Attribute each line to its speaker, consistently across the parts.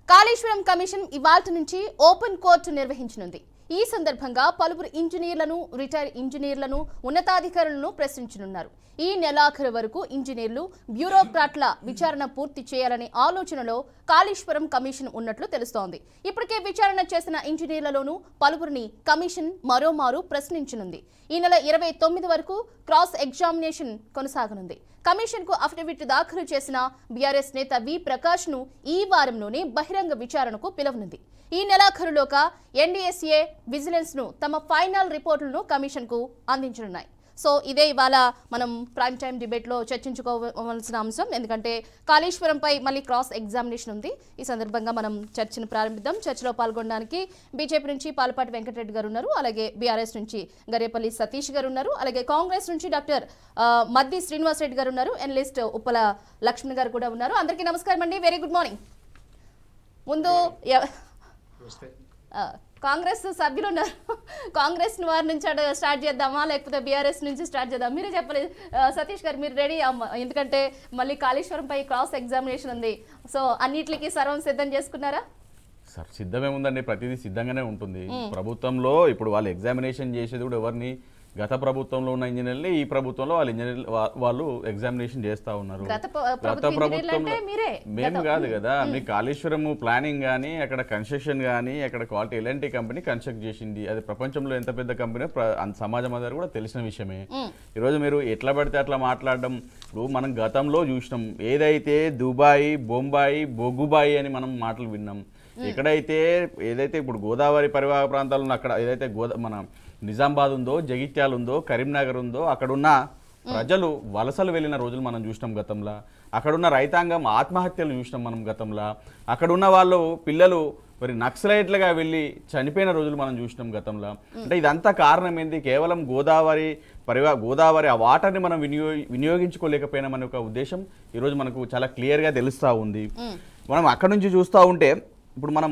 Speaker 1: Kaleshwaram commission ఇవాల్టి నుంచి open court నిర్వహించనుంది ఈ సందర్భంగా పలువురు ఇంజనీర్లను రిటైర్ ఇంజనీర్లను ఉన్నతాధికారులను ప్రశ్నించనున్నారు ఈ నెలాఖరు వరకు ఇంజనీర్లు బ్యూరోక్రాట్ల విచారణ పూర్తి చేయాలనే ఆలోచనలో కాళేశ్వరం కమిషన్ ఉన్నట్లు తెలుస్తోంది ఇప్పటికే విచారణ చేసిన ఇంజనీర్లలోనూ పలువురిని కమిషన్ మరోమారు ప్రశ్నించనుంది ఈ నెల ఇరవై తొమ్మిది వరకు క్రాస్ ఎగ్జామినేషన్ కొనసాగనుంది కమిషన్ కు అఫిడవిట్ దాఖలు చేసిన బీఆర్ఎస్ నేత వి ప్రకాష్ ను ఈ వారంలోనే బహిరంగ విచారణకు పిలవనుంది ఈ నెలాఖరులోగా ఎన్డీఎస్ఏ విజిలెన్స్ ను తమ ఫైనల్ రిపోర్టులను కమిషన్ కు అందించనున్నాయి సో ఇదే ఇవాళ మనం ప్రైమ్ టైం డిబేట్లో చర్చించుకోవాల్సిన అంశం ఎందుకంటే కాళేశ్వరంపై మళ్ళీ క్రాస్ ఎగ్జామినేషన్ ఉంది ఈ సందర్భంగా మనం చర్చను ప్రారంభిద్దాం చర్చలో పాల్గొనడానికి బీజేపీ నుంచి పాలపాటి వెంకటరెడ్డి గారు ఉన్నారు అలాగే బీఆర్ఎస్ నుంచి గరేపల్లి సతీష్ గారు ఉన్నారు అలాగే కాంగ్రెస్ నుంచి డాక్టర్ ఆ, మద్ది శ్రీనివాస్ రెడ్డి గారు ఉన్నారు ఎనలిస్ట్ ఉప్పల లక్ష్మణ్ గారు కూడా ఉన్నారు అందరికీ నమస్కారం అండి వెరీ గుడ్ మార్నింగ్ ముందు ఎవ- ఆ, కాంగ్రెస్ సభ్యులు ఉన్నారు కాంగ్రెస్ వారి నుంచి అటు స్టార్ట్ చేద్దామా లేకపోతే బీఆర్ఎస్ నుంచి స్టార్ట్ చేద్దాం మీరే చెప్పండి ఆ, సతీష్ గారు మీరు రెడీ అమ్మ ఎందుకంటే మళ్ళీ కాళేశ్వరంపై క్రాస్ ఎగ్జామినేషన్ ఉంది సో అన్నిటికీ సర్వం సిద్ధం చేసుకున్నారా
Speaker 2: సార్ సిద్ధమే ఉందండి ప్రతిదీ సిద్ధంగానే ఉంటుంది ప్రభుత్వంలో ఇప్పుడు వాళ్ళు ఎగ్జామినేషన్ చేసేది కూడా ఎవరిని గత ప్రభుత్వంలో ఉన్న ఇంజనీర్లు ఈ ప్రభుత్వంలో వాళ్ళు ఇంజనీర్ వాళ్ళు ఎగ్జామినేషన్ చేస్తా ఉన్నారు
Speaker 1: గత ప- ప్రభుత్వ ఇంజనీర్లు అంటే మీరే.
Speaker 2: మేము కాదు కదా మీ కాళేశ్వరం ప్లానింగ్ కానీ అక్కడ కన్స్ట్రక్షన్ కానీ అక్కడ క్వాలిటీ ఎలాంటి కంపెనీ కన్స్ట్రక్ట్ చేసింది అది ప్రపంచంలో ఎంత పెద్ద కంపెనీ సమాజం అందరూ కూడా తెలిసిన విషయమే ఈరోజు మీరు ఎట్లా పడితే అట్లా మాట్లాడడం ఇప్పుడు మనం గతంలో చూసినాం ఏదైతే దుబాయ్ బొంబాయి బొగ్గుబాయి అని మనం మాటలు విన్నాం ఎక్కడైతే ఏదైతే ఇప్పుడు గోదావరి పరివాహక ప్రాంతాల్లో ఉన్న అక్కడ ఏదైతే గోదా మన నిజామాబాద్ ఉందో జగిత్యాల ఉందో కరీంనగర్ ఉందో అక్కడున్న ప్రజలు వలసలు వెళ్ళిన రోజులు మనం చూసినాం గతంలో అక్కడున్న రైతాంగం ఆత్మహత్యలు చూసినాం మనం గతంలో అక్కడున్న వాళ్ళు పిల్లలు మరి నక్సలైట్లుగా వెళ్ళి చనిపోయిన రోజులు మనం చూసినాం గతంలో అంటే ఇదంతా కారణం ఏంది కేవలం గోదావరి పరివా గోదావరి ఆ వాటర్ని మనం వినియో వినియోగించుకోలేకపోయినామనే ఒక ఉద్దేశం ఈరోజు మనకు చాలా క్లియర్గా తెలుస్తూ ఉంది మనం అక్కడ నుంచి చూస్తూ ఉంటే ఇప్పుడు మనం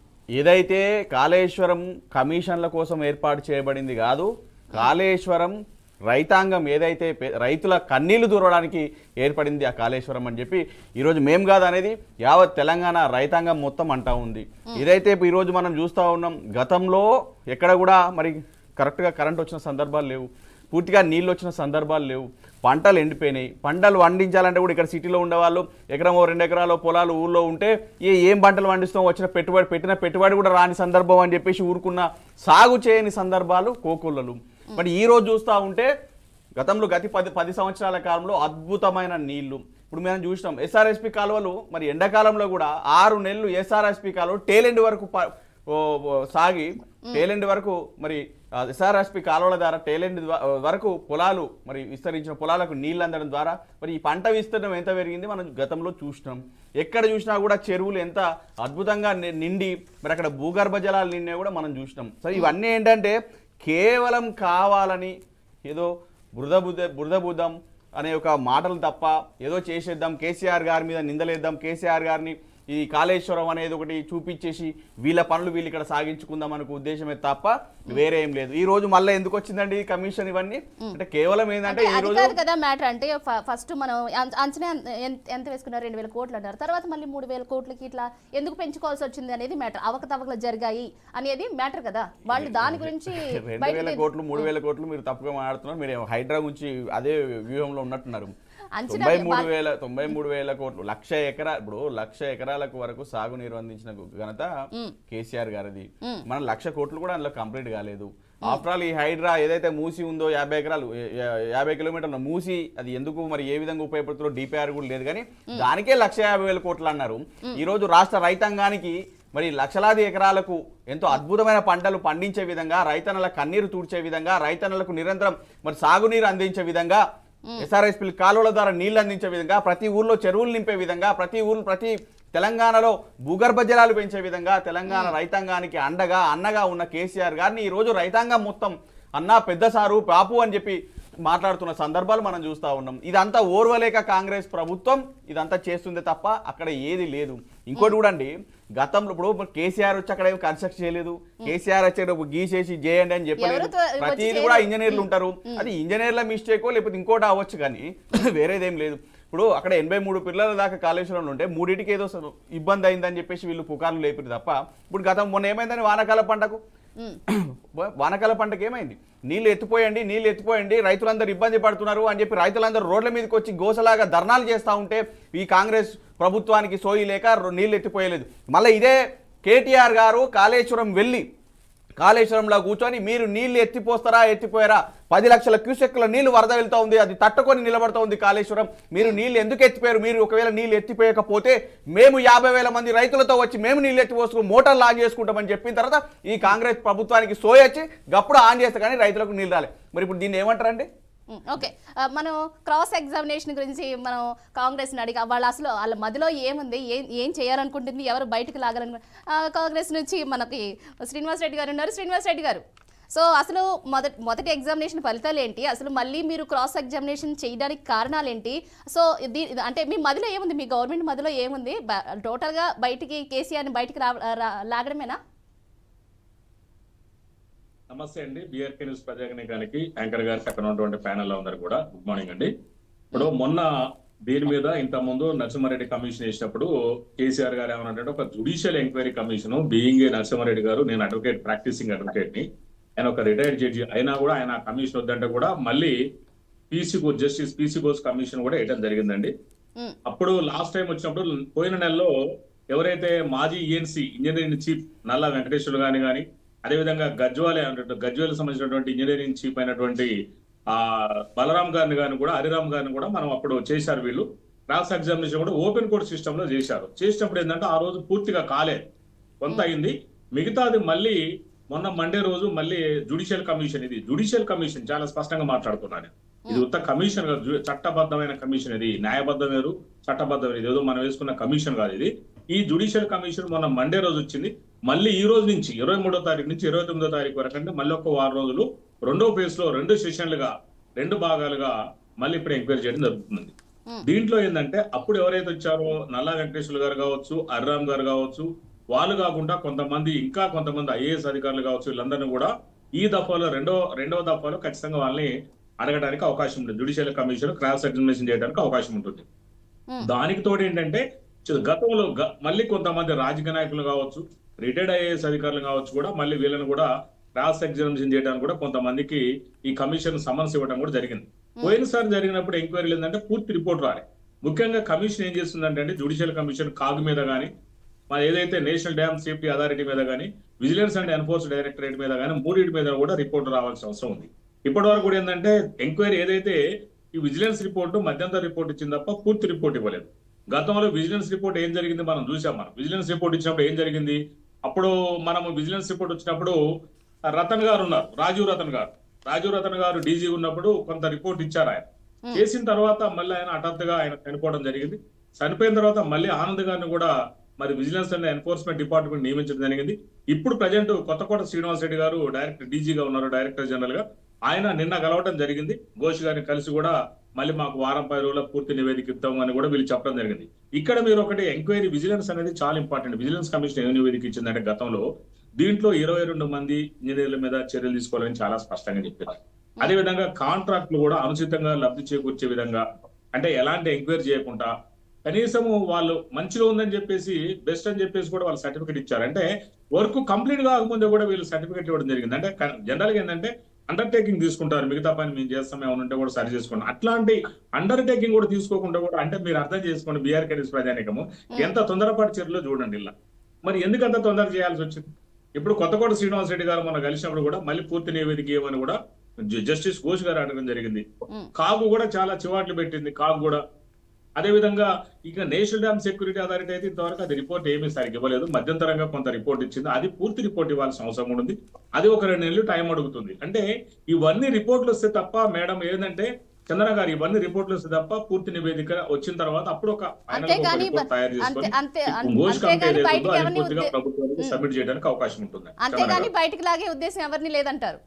Speaker 2: ఏదైతే కాళేశ్వరం కమిషన్ల కోసం ఏర్పాటు చేయబడింది కాదు కాళేశ్వరం రైతాంగం ఏదైతే పే- రైతుల కన్నీళ్లు దూరడానికి ఏర్పడింది ఆ కాళేశ్వరం అని చెప్పి ఈరోజు మేం కాదు అనేది యావత్ తెలంగాణ రైతాంగం మొత్తం అంటా ఉంది ఏదైతే ఇప్పుడు ఈరోజు మనం చూస్తూ ఉన్నాం గతంలో ఎక్కడ కూడా మరి కరెక్ట్గా కరెంట్ వచ్చిన సందర్భాలు లేవు పూర్తిగా నీళ్ళు వచ్చిన సందర్భాలు లేవు పంటలు ఎండిపోయినాయి పంటలు పండించాలంటే కూడా ఇక్కడ సిటీలో ఉండేవాళ్ళు ఎకరమో రెండు ఎకరాలు పొలాలు ఊళ్ళో ఉంటే ఏ ఏం పంటలు పండిస్తాం వచ్చిన పెట్టుబడి పెట్టిన పెట్టుబడి కూడా రాని సందర్భం అని చెప్పేసి ఊరుకున్న సాగు చేయని సందర్భాలు కోకొల్లలు మరి ఈ రోజు చూస్తూ ఉంటే గతంలో గతి పది పది సంవత్సరాల కాలంలో అద్భుతమైన నీళ్లు ఇప్పుడు మనం చూసినాం ఎస్ఆర్ఎస్పి కాలువలు మరి ఎండాకాలంలో కూడా ఆరు నెలలు ఎస్ఆర్ఎస్పి కాలువ టేలెండ్ వరకు ప- ఓ- ఓ సాగి టేలెండ్ వరకు మరి ఎస్ఆర్ఎస్పి కాలువల ద్వారా టేలెండ్ ద్వా- వరకు పొలాలు మరి విస్తరించిన పొలాలకు నీళ్ళు అందడం ద్వారా మరి ఈ పంట విస్తీర్ణం ఎంత పెరిగింది మనం గతంలో చూసినాం ఎక్కడ చూసినా కూడా చెరువులు ఎంత అద్భుతంగా ని- నిండి మరి అక్కడ భూగర్భ జలాలు నిండే కూడా మనం చూసినాం సరే ఇవన్నీ ఏంటంటే కేవలం కావాలని ఏదో బురద బుద్ధ బురద బుద్ధం అనే ఒక మాటలు తప్ప ఏదో చేసేద్దాం కేసీఆర్ గారి మీద నిందలేద్దాం కేసీఆర్ గారిని ఈ కాళేశ్వరం అనేది ఒకటి చూపించేసి వీళ్ళ పనులు వీళ్ళు ఇక్కడ సాగించుకుందాం అనుకో ఉద్దేశమే తప్ప వేరే ఏం లేదు ఈ రోజు మళ్ళీ ఎందుకు వచ్చిందండి ఈ కమిషన్ ఇవన్నీ అంటే కేవలం ఏంటంటే
Speaker 1: అంటే
Speaker 2: ఈ
Speaker 1: అది
Speaker 2: రోజు
Speaker 1: కాదు కదా మ్యాటర్ అంటే ఫ- ఫస్ట్ మనం అం- అంచనా ఎంత- ఎంత- ఎంత వేసుకున్నారు రెండు వేల కోట్లు అంటారు తర్వాత మళ్ళీ మూడు వేల కోట్లకి ఇట్లా ఎందుకు పెంచుకోవాల్సి వచ్చింది అనేది మ్యాటర్ అవకతవకలు జరిగాయి అనేది మ్యాటర్ కదా వాళ్ళు దాని గురించి
Speaker 2: రెండు
Speaker 1: బయటకు
Speaker 2: వేల కోట్లు మూడు వేల కోట్లు మీరు తప్పుగా మాట్లాడుతున్నారు మీరు హైడ్రా గురించి అదే వ్యూహంలో ఉన్నట్టున్నారు
Speaker 1: అంచనా
Speaker 2: తొంభై మూడు
Speaker 1: వాళ్ళ-
Speaker 2: వేల తొంభై మూడు వేల కోట్లు లక్ష ఎకరా ఇప్పుడు లక్ష ఎకరాలకు వరకు సాగునీరు అందించిన ఘనత కేసీఆర్ గారిది మన లక్ష కోట్లు కూడా అందులో కంప్లీట్ కాలేదు ఆఫ్టర్ ఆల్ ఈ హైడ్రా ఏదైతే మూసి ఉందో యాభై ఎకరాలు ఏ- ఏ- యాభై కిలోమీటర్ల మూసి అది ఎందుకు మరి ఏ విధంగా ఉపయోగపడుతుందో డిపిఆర్ కూడా లేదు కానీ దానికే లక్ష యాభై వేల కోట్లు అన్నారు ఈ రోజు రాష్ట్ర రైతాంగానికి మరి లక్షలాది ఎకరాలకు ఎంతో అద్భుతమైన పంటలు పండించే విధంగా రైతన్నల కన్నీరు తూడ్చే విధంగా రైతన్నలకు నిరంతరం మరి సాగునీరు అందించే విధంగా ఎస్ఆర్ఎస్పీ కాలువల ద్వారా నీళ్లు అందించే విధంగా ప్రతి ఊర్లో చెరువులు నింపే విధంగా ప్రతి ఊరు ప్రతి తెలంగాణలో భూగర్భ జలాలు పెంచే విధంగా తెలంగాణ రైతాంగానికి అండగా అన్నగా ఉన్న కేసీఆర్ గారిని ఈ రోజు రైతాంగం మొత్తం అన్నా పెద్ద సారు పాపు అని చెప్పి మాట్లాడుతున్న సందర్భాలు మనం చూస్తూ ఉన్నాం ఇదంతా ఓర్వలేక కాంగ్రెస్ ప్రభుత్వం ఇదంతా చేస్తుంది తప్ప అక్కడ ఏది లేదు ఇంకోటి కూడా అండి గతంలో ఇప్పుడు కేసీఆర్ వచ్చి అక్కడ ఏం కన్స్ట్రక్ట్ చేయలేదు కేసీఆర్ వచ్చి అక్కడ గీసేసి చేయండి అని చెప్పలేదు
Speaker 1: ఎవరు త్వ- వచ్చి
Speaker 2: ప్రతిది
Speaker 1: చేయలేదు.
Speaker 2: కూడా ఇంజనీర్లు ఉంటారు అది ఇంజనీర్ల మిస్టేకో లేకపోతే ఇంకోటి అవ్వచ్చు కానీ వేరేదేం లేదు ఇప్పుడు అక్కడ ఎనభై మూడు పిల్లల దాకా కాళేశ్వరంలో ఉంటే మూడింటికి ఏదో స- ఇబ్బంది అయిందని చెప్పేసి వీళ్ళు పుకార్లు లేపారు తప్ప ఇప్పుడు గతం మొన్న ఏమైందని వానాకాల పంటకు వానాకాల పంటకు ఏమైంది నీళ్ళు ఎత్తిపోయండి నీళ్ళు ఎత్తిపోయండి రైతులందరూ ఇబ్బంది పడుతున్నారు అని చెప్పి రైతులందరూ రోడ్ల మీదకి వచ్చి గోసలాగా ధర్నాలు చేస్తూ ఉంటే ఈ కాంగ్రెస్ ప్రభుత్వానికి సోయి లేక రో- నీళ్ళు ఎత్తిపోయలేదు మళ్ళీ ఇదే కేటీఆర్ గారు కాళేశ్వరం వెళ్ళి కాళేశ్వరంలో కూర్చొని మీరు నీళ్లు ఎత్తిపోస్తారా ఎత్తిపోయారా పది లక్షల క్యూసెక్ల నీళ్లు వరద వెళ్తా ఉంది అది తట్టుకొని నిలబడుతూ ఉంది కాళేశ్వరం మీరు నీళ్లు ఎందుకు ఎత్తిపోయారు మీరు ఒకవేళ నీళ్లు ఎత్తిపోయకపోతే మేము యాభై వేల మంది రైతులతో వచ్చి మేము నీళ్ళు ఎత్తిపోసుకుని మోటార్లు ఆన్ చేసుకుంటామని చెప్పిన తర్వాత ఈ కాంగ్రెస్ ప్రభుత్వానికి సోయొచ్చి గప్పుడు ఆన్ చేస్తే కానీ రైతులకు నీళ్ళు రాలే మరి ఇప్పుడు దీన్ని ఏమంటారండి
Speaker 1: ఉమ్, ఓకే ఆ, మనం క్రాస్ ఎగ్జామినేషన్ గురించి మనం కాంగ్రెస్ని అడిగి వాళ్ళ అసలు వాళ్ళ మధ్యలో ఏముంది ఏం ఏం చేయాలనుకుంటుంది ఎవరు బయటకు లాగాలను కాంగ్రెస్ నుంచి మనకి శ్రీనివాస్ రెడ్డి గారు ఉన్నారు శ్రీనివాస్ రెడ్డి గారు సో అసలు మొదటి మొదటి ఎగ్జామినేషన్ ఫలితాలు ఏంటి అసలు మళ్ళీ మీరు క్రాస్ ఎగ్జామినేషన్ చేయడానికి కారణాలు ఏంటి సో దీ అంటే మీ మధ్యలో ఏముంది మీ గవర్నమెంట్ మధ్యలో ఏముంది బ- టోటల్గా బయటికి కేసీఆర్ని బయటికి రా రా- లాగడమేనా
Speaker 3: నమస్తే అండి బిఆర్కే న్యూస్ ప్రజాగణికానికి యాంకర్ గారికి అక్కడ ఉన్నటువంటి ప్యానల్ అందరు కూడా గుడ్ మార్నింగ్ అండి ఇప్పుడు మొన్న దీని మీద ఇంత ముందు నరసింహారెడ్డి కమిషన్ వేసినప్పుడు కేసీఆర్ గారు ఏమన్నారంటే ఒక judicial enquiry commission being A Narasimha Reddy గారు నేను అడ్వకేట్ ప్రాక్టీసింగ్ అడ్వకేట్ ని ఆయన ఒక రిటైర్డ్ జడ్జి అయినా కూడా ఆయన ఆ కమిషన్ వద్దంటే కూడా మళ్ళీ PC justice PC Bose commission కూడా వేయడం జరిగిందండి
Speaker 1: ఉమ్,
Speaker 3: అప్పుడు లాస్ట్ టైం వచ్చినప్పుడు పోయిన నెలలో ఎవరైతే మాజీ ఈఎన్సీ ఇంజనీరింగ్ చీఫ్ నల్ల వెంకటేశ్వరులు గాని కానీ అదేవిధంగా గజ్వాలే అంటే గజ్వేల్ సంబంధించినటువంటి ఇంజనీరింగ్ చీఫ్ అయినటువంటి ఆ బలరాం గారిని గాని కూడా హరిరామ్ గారిని కూడా మనం అప్పుడు చేశారు వీళ్ళు క్రాస్ ఎగ్జామినేషన్ కూడా ఓపెన్ కోర్ట్ సిస్టమ్ లో చేశారు చేసినప్పుడు ఏంటంటే ఆ రోజు పూర్తిగా కాలేదు కొంత అయింది మిగతాది మళ్ళీ మొన్న మండే రోజు మళ్ళీ జుడిషియల్ కమిషన్ ఇది జుడిషియల్ కమిషన్ చాలా స్పష్టంగా మాట్లాడుతున్నాను ఇది ఉత్త కమిషన్ కాదు జు- చట్టబద్ధమైన కమిషన్ ఇది న్యాయబద్ధం వేరు చట్టబద్ధం ఇది ఏదో మనం వేసుకున్న కమిషన్ కాదు ఇది ఈ జుడిషియల్ కమిషన్ మొన్న మండే రోజు వచ్చింది మళ్ళీ ఈ రోజు నుంచి ఇరవై మూడో తారీఖు నుంచి ఇరవై తొమ్మిదో తారీఖు వరకు అంటే మళ్ళీ ఒక వారం రోజులు రెండో ఫేజ్ లో రెండు సెషన్లుగా రెండు భాగాలుగా మళ్ళీ ఇప్పుడు ఎంక్వైరీ చేయడం జరుగుతుంది
Speaker 1: Hmm.
Speaker 3: దీంట్లో ఏంటంటే అప్పుడు ఎవరైతే వచ్చారో నల్లా వెంకటేశ్వర గారు కావచ్చు అర్రామ్ గారు కావచ్చు వాళ్ళు కాకుండా కొంతమంది ఇంకా కొంతమంది ఐఏఎస్ అధికారులు కావచ్చు వీళ్ళందరినీ కూడా ఈ దఫాలో రెండో రెండవ దఫాలో ఖచ్చితంగా వాళ్ళని అడగడానికి అవకాశం ఉంటుంది జుడిషియల్ కమిషన్ క్రాస్ ఎగ్జామినేషన్ చేయడానికి అవకాశం ఉంటుంది
Speaker 1: Hmm.
Speaker 3: దానికి తోడు ఏంటంటే చ- గతంలో గ- మళ్ళీ కొంతమంది రాజకీయ నాయకులు కావచ్చు రిటైర్డ్ ఐఏఎస్ అధికారులు కావచ్చు కూడా మళ్ళీ వీళ్ళని కూడా క్రాస్ ఎగ్జామినేషన్ చేయడానికి కూడా కొంతమందికి ఈ కమిషన్ సమన్స్ ఇవ్వడం కూడా జరిగింది పోయినసారి జరిగినప్పుడు ఎంక్వైరీలు ఏంటంటే పూర్తి రిపోర్ట్ రాలి ముఖ్యంగా కమిషన్ ఏం చేస్తుందంటే అండి జుడిషియల్ కమిషన్ కాగ్ మీద కానీ మన ఏదైతే నేషనల్ డ్యామ్ సేఫ్టీ అథారిటీ మీద కానీ విజిలెన్స్ అండ్ ఎన్ఫోర్స్ డైరెక్టరేట్ మీద కానీ మూడింటి మీద కూడా రిపోర్ట్ రావాల్సిన అవసరం ఉంది ఇప్పటి వరకు కూడా ఏంటంటే ఎంక్వైరీ ఏదైతే ఈ విజిలెన్స్ రిపోర్ట్ మధ్యంతర రిపోర్ట్ ఇచ్చింది తప్ప పూర్తి రిపోర్ట్ ఇవ్వలేదు గతంలో విజిలెన్స్ రిపోర్ట్ ఏం జరిగింది మనం చూసాం మనం విజిలెన్స్ రిపోర్ట్ ఇచ్చినప్పుడు ఏం జరిగింది అప్పుడు మనం విజిలెన్స్ రిపోర్ట్ వచ్చినప్పుడు రతన్ గారు ఉన్నారు రాజీవ్ రతన్ గారు రాజీవ్ రతన్ గారు డీజీ ఉన్నప్పుడు కొంత రిపోర్ట్ ఇచ్చారు ఆయన చేసిన తర్వాత మళ్ళీ ఆయన హఠాత్తుగా ఆయన చనిపోవడం జరిగింది చనిపోయిన తర్వాత మళ్ళీ ఆనంద్ గారిని కూడా మరి విజిలెన్స్ అండ్ ఎన్ఫోర్స్మెంట్ డిపార్ట్మెంట్ నియమించడం జరిగింది ఇప్పుడు ప్రజెంట్ కొత్తకోట శ్రీనివాస్ రెడ్డి గారు డైరెక్టర్ డీజీగా ఉన్నారు డైరెక్టర్ జనరల్ గా ఆయన నిన్న కలవటం జరిగింది ఘోష్ గారిని కలిసి కూడా మళ్ళీ మాకు వారం పది రోజుల పూర్తి నివేదిక ఇస్తాం అని కూడా వీళ్ళు చెప్పడం జరిగింది ఇక్కడ మీరు ఒకటి ఎంక్వైరీ విజిలెన్స్ అనేది చాలా ఇంపార్టెంట్ విజిలెన్స్ కమిషన్ ఏం నివేదిక ఇచ్చిందంటే గతంలో దీంట్లో ఇరవై రెండు మంది ఇంజనీర్ల మీద చర్యలు తీసుకోవాలని చాలా స్పష్టంగా చెప్పారు అదే విధంగా కాంట్రాక్ట్లు కూడా అనుచితంగా లబ్ధి చేకూర్చే విధంగా అంటే ఎలాంటి ఎంక్వైరీ చేయకుండా కనీసము వాళ్ళు మంచిగా ఉందని చెప్పేసి బెస్ట్ అని చెప్పేసి కూడా వాళ్ళు సర్టిఫికేట్ ఇచ్చారు అంటే వర్క్ కంప్లీట్ కాకముందే కూడా వీళ్ళు సర్టిఫికేట్ ఇవ్వడం జరిగింది అంటే జనరల్ గా ఏంటంటే అండర్టేకింగ్ తీసుకుంటారు మిగతా పని మేము చేస్తాం ఏమైనా ఉంటే కూడా సరి చేసుకోండి అట్లాంటి అండర్టేకింగ్ కూడా తీసుకోకుండా కూడా అంటే మీరు అర్థం చేసుకోండి బీఆర్ కెరీస్ ప్రజానికము ఎంత తొందరపాటు చర్యలు చూడండి ఇలా మరి ఎందుకు అంత తొందర చేయాల్సి వచ్చింది ఇప్పుడు కొత్తకోట శ్రీనివాస్ రెడ్డి గారు మొన్న కలిసినప్పుడు కూడా మళ్ళీ పూర్తి నివేదిక ఇవ్వమని కూడా జ- జస్టిస్ ఘోష్ గారు అడగడం జరిగింది
Speaker 1: ఉమ్.
Speaker 3: కాగు కూడా చాలా చివాట్లు పెట్టింది కాగు కూడా అదే విధంగా ఇక నేషనల్ డ్యామ్ సెక్యూరిటీ అథారిటీ అయితే ఇంతవరకు అది రిపోర్ట్ ఏమీ సరిగ్గా ఇవ్వలేదు మధ్యంతరంగా కొంత రిపోర్ట్ ఇచ్చింది అది పూర్తి రిపోర్ట్ ఇవ్వాల్సిన అవసరం కూడా ఉంది అది ఒక రెండు నెలలు టైం అడుగుతుంది అంటే ఇవన్నీ రిపోర్ట్లు వస్తే తప్ప మేడం ఏంటంటే చంద్ర గారు ఇవన్నీ రిపోర్ట్లు వస్తే తప్ప పూర్తి నివేదిక వచ్చిన తర్వాత అప్పుడు ఒక final గా ఒక
Speaker 1: అంతేగాని
Speaker 3: report తయారు
Speaker 1: అంతే
Speaker 3: చేసుకొని
Speaker 1: అంతే
Speaker 3: ఇప్పుడు ఘోష్ కమిటీ
Speaker 1: అంతేగాని
Speaker 3: ఏదైతే
Speaker 1: బయటికి
Speaker 3: ఉందో అది
Speaker 1: ఎవరిని
Speaker 3: పూర్తిగా
Speaker 1: ఉద్దే-
Speaker 3: ప్రభుత్వానికి సబ్మిట్ చేయడానికి అవకాశం ఉంటుంది చంద్ర
Speaker 1: అంతేగాని
Speaker 3: గారు.
Speaker 1: బయటికి లాగే ఉద్దేశం ఎవరిని లేదంటారు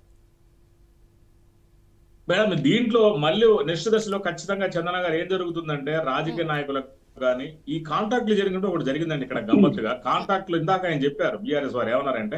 Speaker 3: మేడం దీంట్లో మళ్ళీ నెక్స్ట్ దశలో ఖచ్చితంగా చందన గారు ఏం జరుగుతుందంటే రాజకీయ నాయకులకు కానీ ఈ కాంట్రాక్ట్లు జరిగినట్టు ఒకటి జరిగిందండి ఇక్కడ గమ్మత్తుగా కాంట్రాక్ట్లు ఇందాక ఆయన చెప్పారు బీఆర్ఎస్ వారు ఏమన్నారంటే